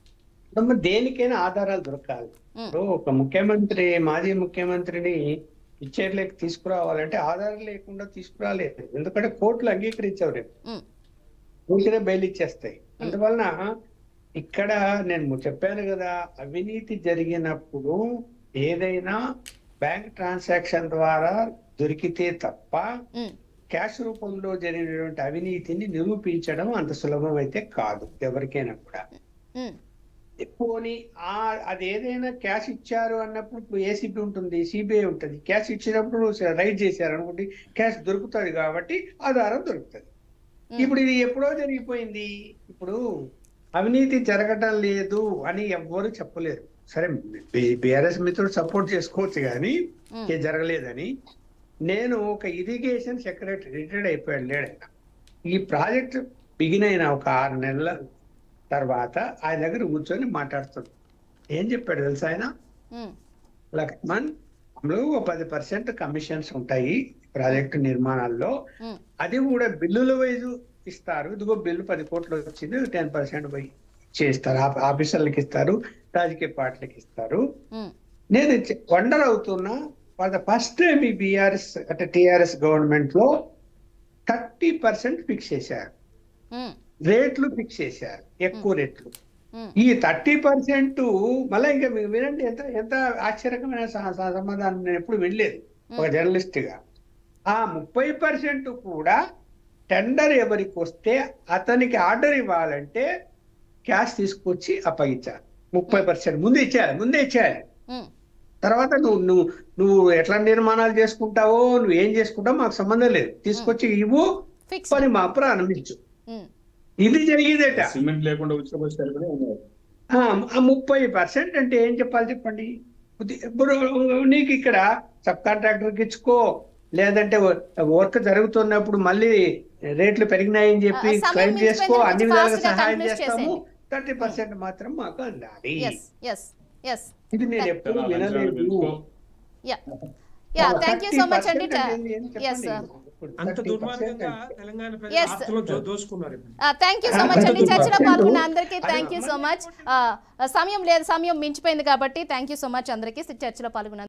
Speaker 4: అమ్మ దేనికైనా ఆధారాలు దొరకాలి
Speaker 1: మ్మ్.
Speaker 4: ఇప్పుడు ఒక ముఖ్యమంత్రి మాజీ ముఖ్యమంత్రిని ఇచ్చేట్లకి తీసుకురావాలంటే ఆధారం లేకుండా తీసుకురాలేదు ఎందుకంటే కోర్టులు అంగీకరించవు రేపు
Speaker 1: ఉమ్,
Speaker 4: ఊరికే బెయిల్ ఇచ్చేస్తాయి అందువలన ఇక్కడ నేను చెప్పాను కదా అవినీతి జరిగినప్పుడు ఏదైనా బ్యాంక్ ట్రాన్సాక్షన్ ద్వారా దొరికితే తప్ప
Speaker 1: ఉమ్,
Speaker 4: క్యాష్ రూపంలో జరిగినటువంటి అవినీతిని నిరూపించడం అంత సులభం అయితే కాదు ఎవరికైనా కూడా
Speaker 1: ఉమ్,
Speaker 4: పోనీ ఆ అది ఏదైనా క్యాష్ ఇచ్చారు అన్నప్పుడు ఇప్పుడు ఏసీబీ ఉంటుంది సిబిఐ ఉంటుంది క్యాష్ ఇచ్చినప్పుడు రైడ్ చేశారు అనుకోండి క్యాష్ దొరుకుతుంది కాబట్టి ఆధారం దొరుకుతుంది ఇప్పుడు ఇది ఎప్పుడో జరిగిపోయింది ఇప్పుడు అవినీతి జరగటం లేదు అని ఎవ్వరు చెప్పలేరు సరే బిఆర్ఎస్ మిత్రుడు సపోర్ట్ చేసుకోవచ్చు కానీ ఏ జరగలేదని నేను ఒక ఇరిగేషన్ సెక్రటరీ రిటైర్డ్ అయిపోయాడు లేడైనా ఈ ప్రాజెక్ట్ బిగిన్ అయిన ఒక ఆరు నెలల తర్వాత ఆయన దగ్గర కూర్చొని మాట్లాడుతుంది ఏం చెప్పాడు తెలుసా ఆయన
Speaker 1: ఉమ్,
Speaker 4: లక్ష్మణ్ లో ఒక పది పర్సెంట్ కమిషన్స్ ఉంటాయి ప్రాజెక్టు నిర్మాణాల్లో
Speaker 1: ఉమ్,
Speaker 4: అది కూడా బిల్లుల వైజు ఇస్తారు ఇదిగో బిల్లు పది కోట్లు వచ్చింది టెన్ పర్సెంట్ పోయి చేస్తారు ఆఫ్- ఆఫీసర్లకు ఇస్తారు రాజకీయ పార్టీలకు ఇస్తారు
Speaker 1: ఉమ్,
Speaker 4: నేను వండర్ అవుతున్నా ఫర్ ద ఫస్ట్ టైం ఈ బీఆర్ఎస్ అంటే టిఆర్ఎస్ గవర్నమెంట్ లో థర్టీ పర్సెంట్ ఫిక్స్ చేశారు
Speaker 1: ఉమ్,
Speaker 4: రేట్లు ఫిక్స్ చేశారు ఎక్కువ రేట్లు
Speaker 1: ఉమ్,
Speaker 4: ఈ థర్టీ పర్సెంట్ మళ్ళీ ఇంకా మీరు వినండి ఎంత ఎంత ఆశ్చర్యకరమైన స- స- సమాధానం నేను ఎప్పుడు వినలేదు ఒక జర్నలిస్ట్ గా ఆ ముప్పై పర్సెంట్ కూడా టెండర్ ఎవరికి వస్తే అతనికి ఆర్డర్ ఇవ్వాలంటే క్యాష్ తీసుకొచ్చి అప్పగించాలి ముప్పై పర్సెంట్ ముందు ఇచ్చేయాలి ముందే ఇచ్చేయాలి
Speaker 1: ఉమ్,
Speaker 4: తర్వాత నువ్వు నువ్వు నువ్వు ఎట్లా నిర్మాణాలు చేసుకుంటావో నువ్వు ఏం చేసుకుంటావో మాకు సంబంధం లేదు తీసుకొచ్చి ఇవ్వు
Speaker 1: ఫిక్స్
Speaker 4: పని మా ప్రారంభించు
Speaker 1: ఉమ్,
Speaker 4: ఇది జరిగేదట
Speaker 3: సిమెంట్ లేకుండా ఉచిత ఉన్నారు
Speaker 4: ఆ ఆ ముప్పై పర్సెంట్ అంటే ఏం చెప్పాలి చెప్పండి ఉది- ఇప్పుడు నీకు ఇక్కడ సబ్ కాంట్రాక్టర్కి ఇచ్చుకో లేదంటే వర్క్ జరుగుతున్నప్పుడు మళ్ళీ రేట్లు పెరిగినాయని చెప్పి
Speaker 1: ఆ, సమయం
Speaker 4: క్లెయిమ్
Speaker 1: మించిపోయింది,
Speaker 4: చేసుకో
Speaker 1: కొంచెం
Speaker 4: అన్ని విధాలుగా
Speaker 1: fast గా
Speaker 4: సహాయం
Speaker 1: conclude
Speaker 4: చేస్తాము
Speaker 1: చేసేయండి.
Speaker 4: థర్టీ పర్సెంట్ మాత్రం మాకు అందాలి
Speaker 1: ఎస్ ఎస్ ఎస్
Speaker 4: ఇది నేను ఎప్పుడు వినలేదు
Speaker 1: yeah yeah thank you so much అండి
Speaker 4: 30% అంటే ఏంది
Speaker 1: ఎస్
Speaker 4: చెప్పండి. ఇప్పుడు
Speaker 5: అంత
Speaker 4: 30%
Speaker 5: దుర్మార్గంగా
Speaker 4: అంటే.
Speaker 5: తెలంగాణ
Speaker 1: Yes,
Speaker 5: ప్రజలు
Speaker 1: sir.
Speaker 5: ఆస్తులను దో- దోసుకున్నారు ఇప్పుడు
Speaker 1: థ్యాంక్ యూ సో మచ్ అండి చర్చలో పాల్గొన్న అందరికీ థ్యాంక్ యూ సో మచ్ సమయం లేదు సమయం మించిపోయింది కాబట్టి థ్యాంక్ యూ సో మచ్ అందరికీ చర్చలో పాల్గొన్న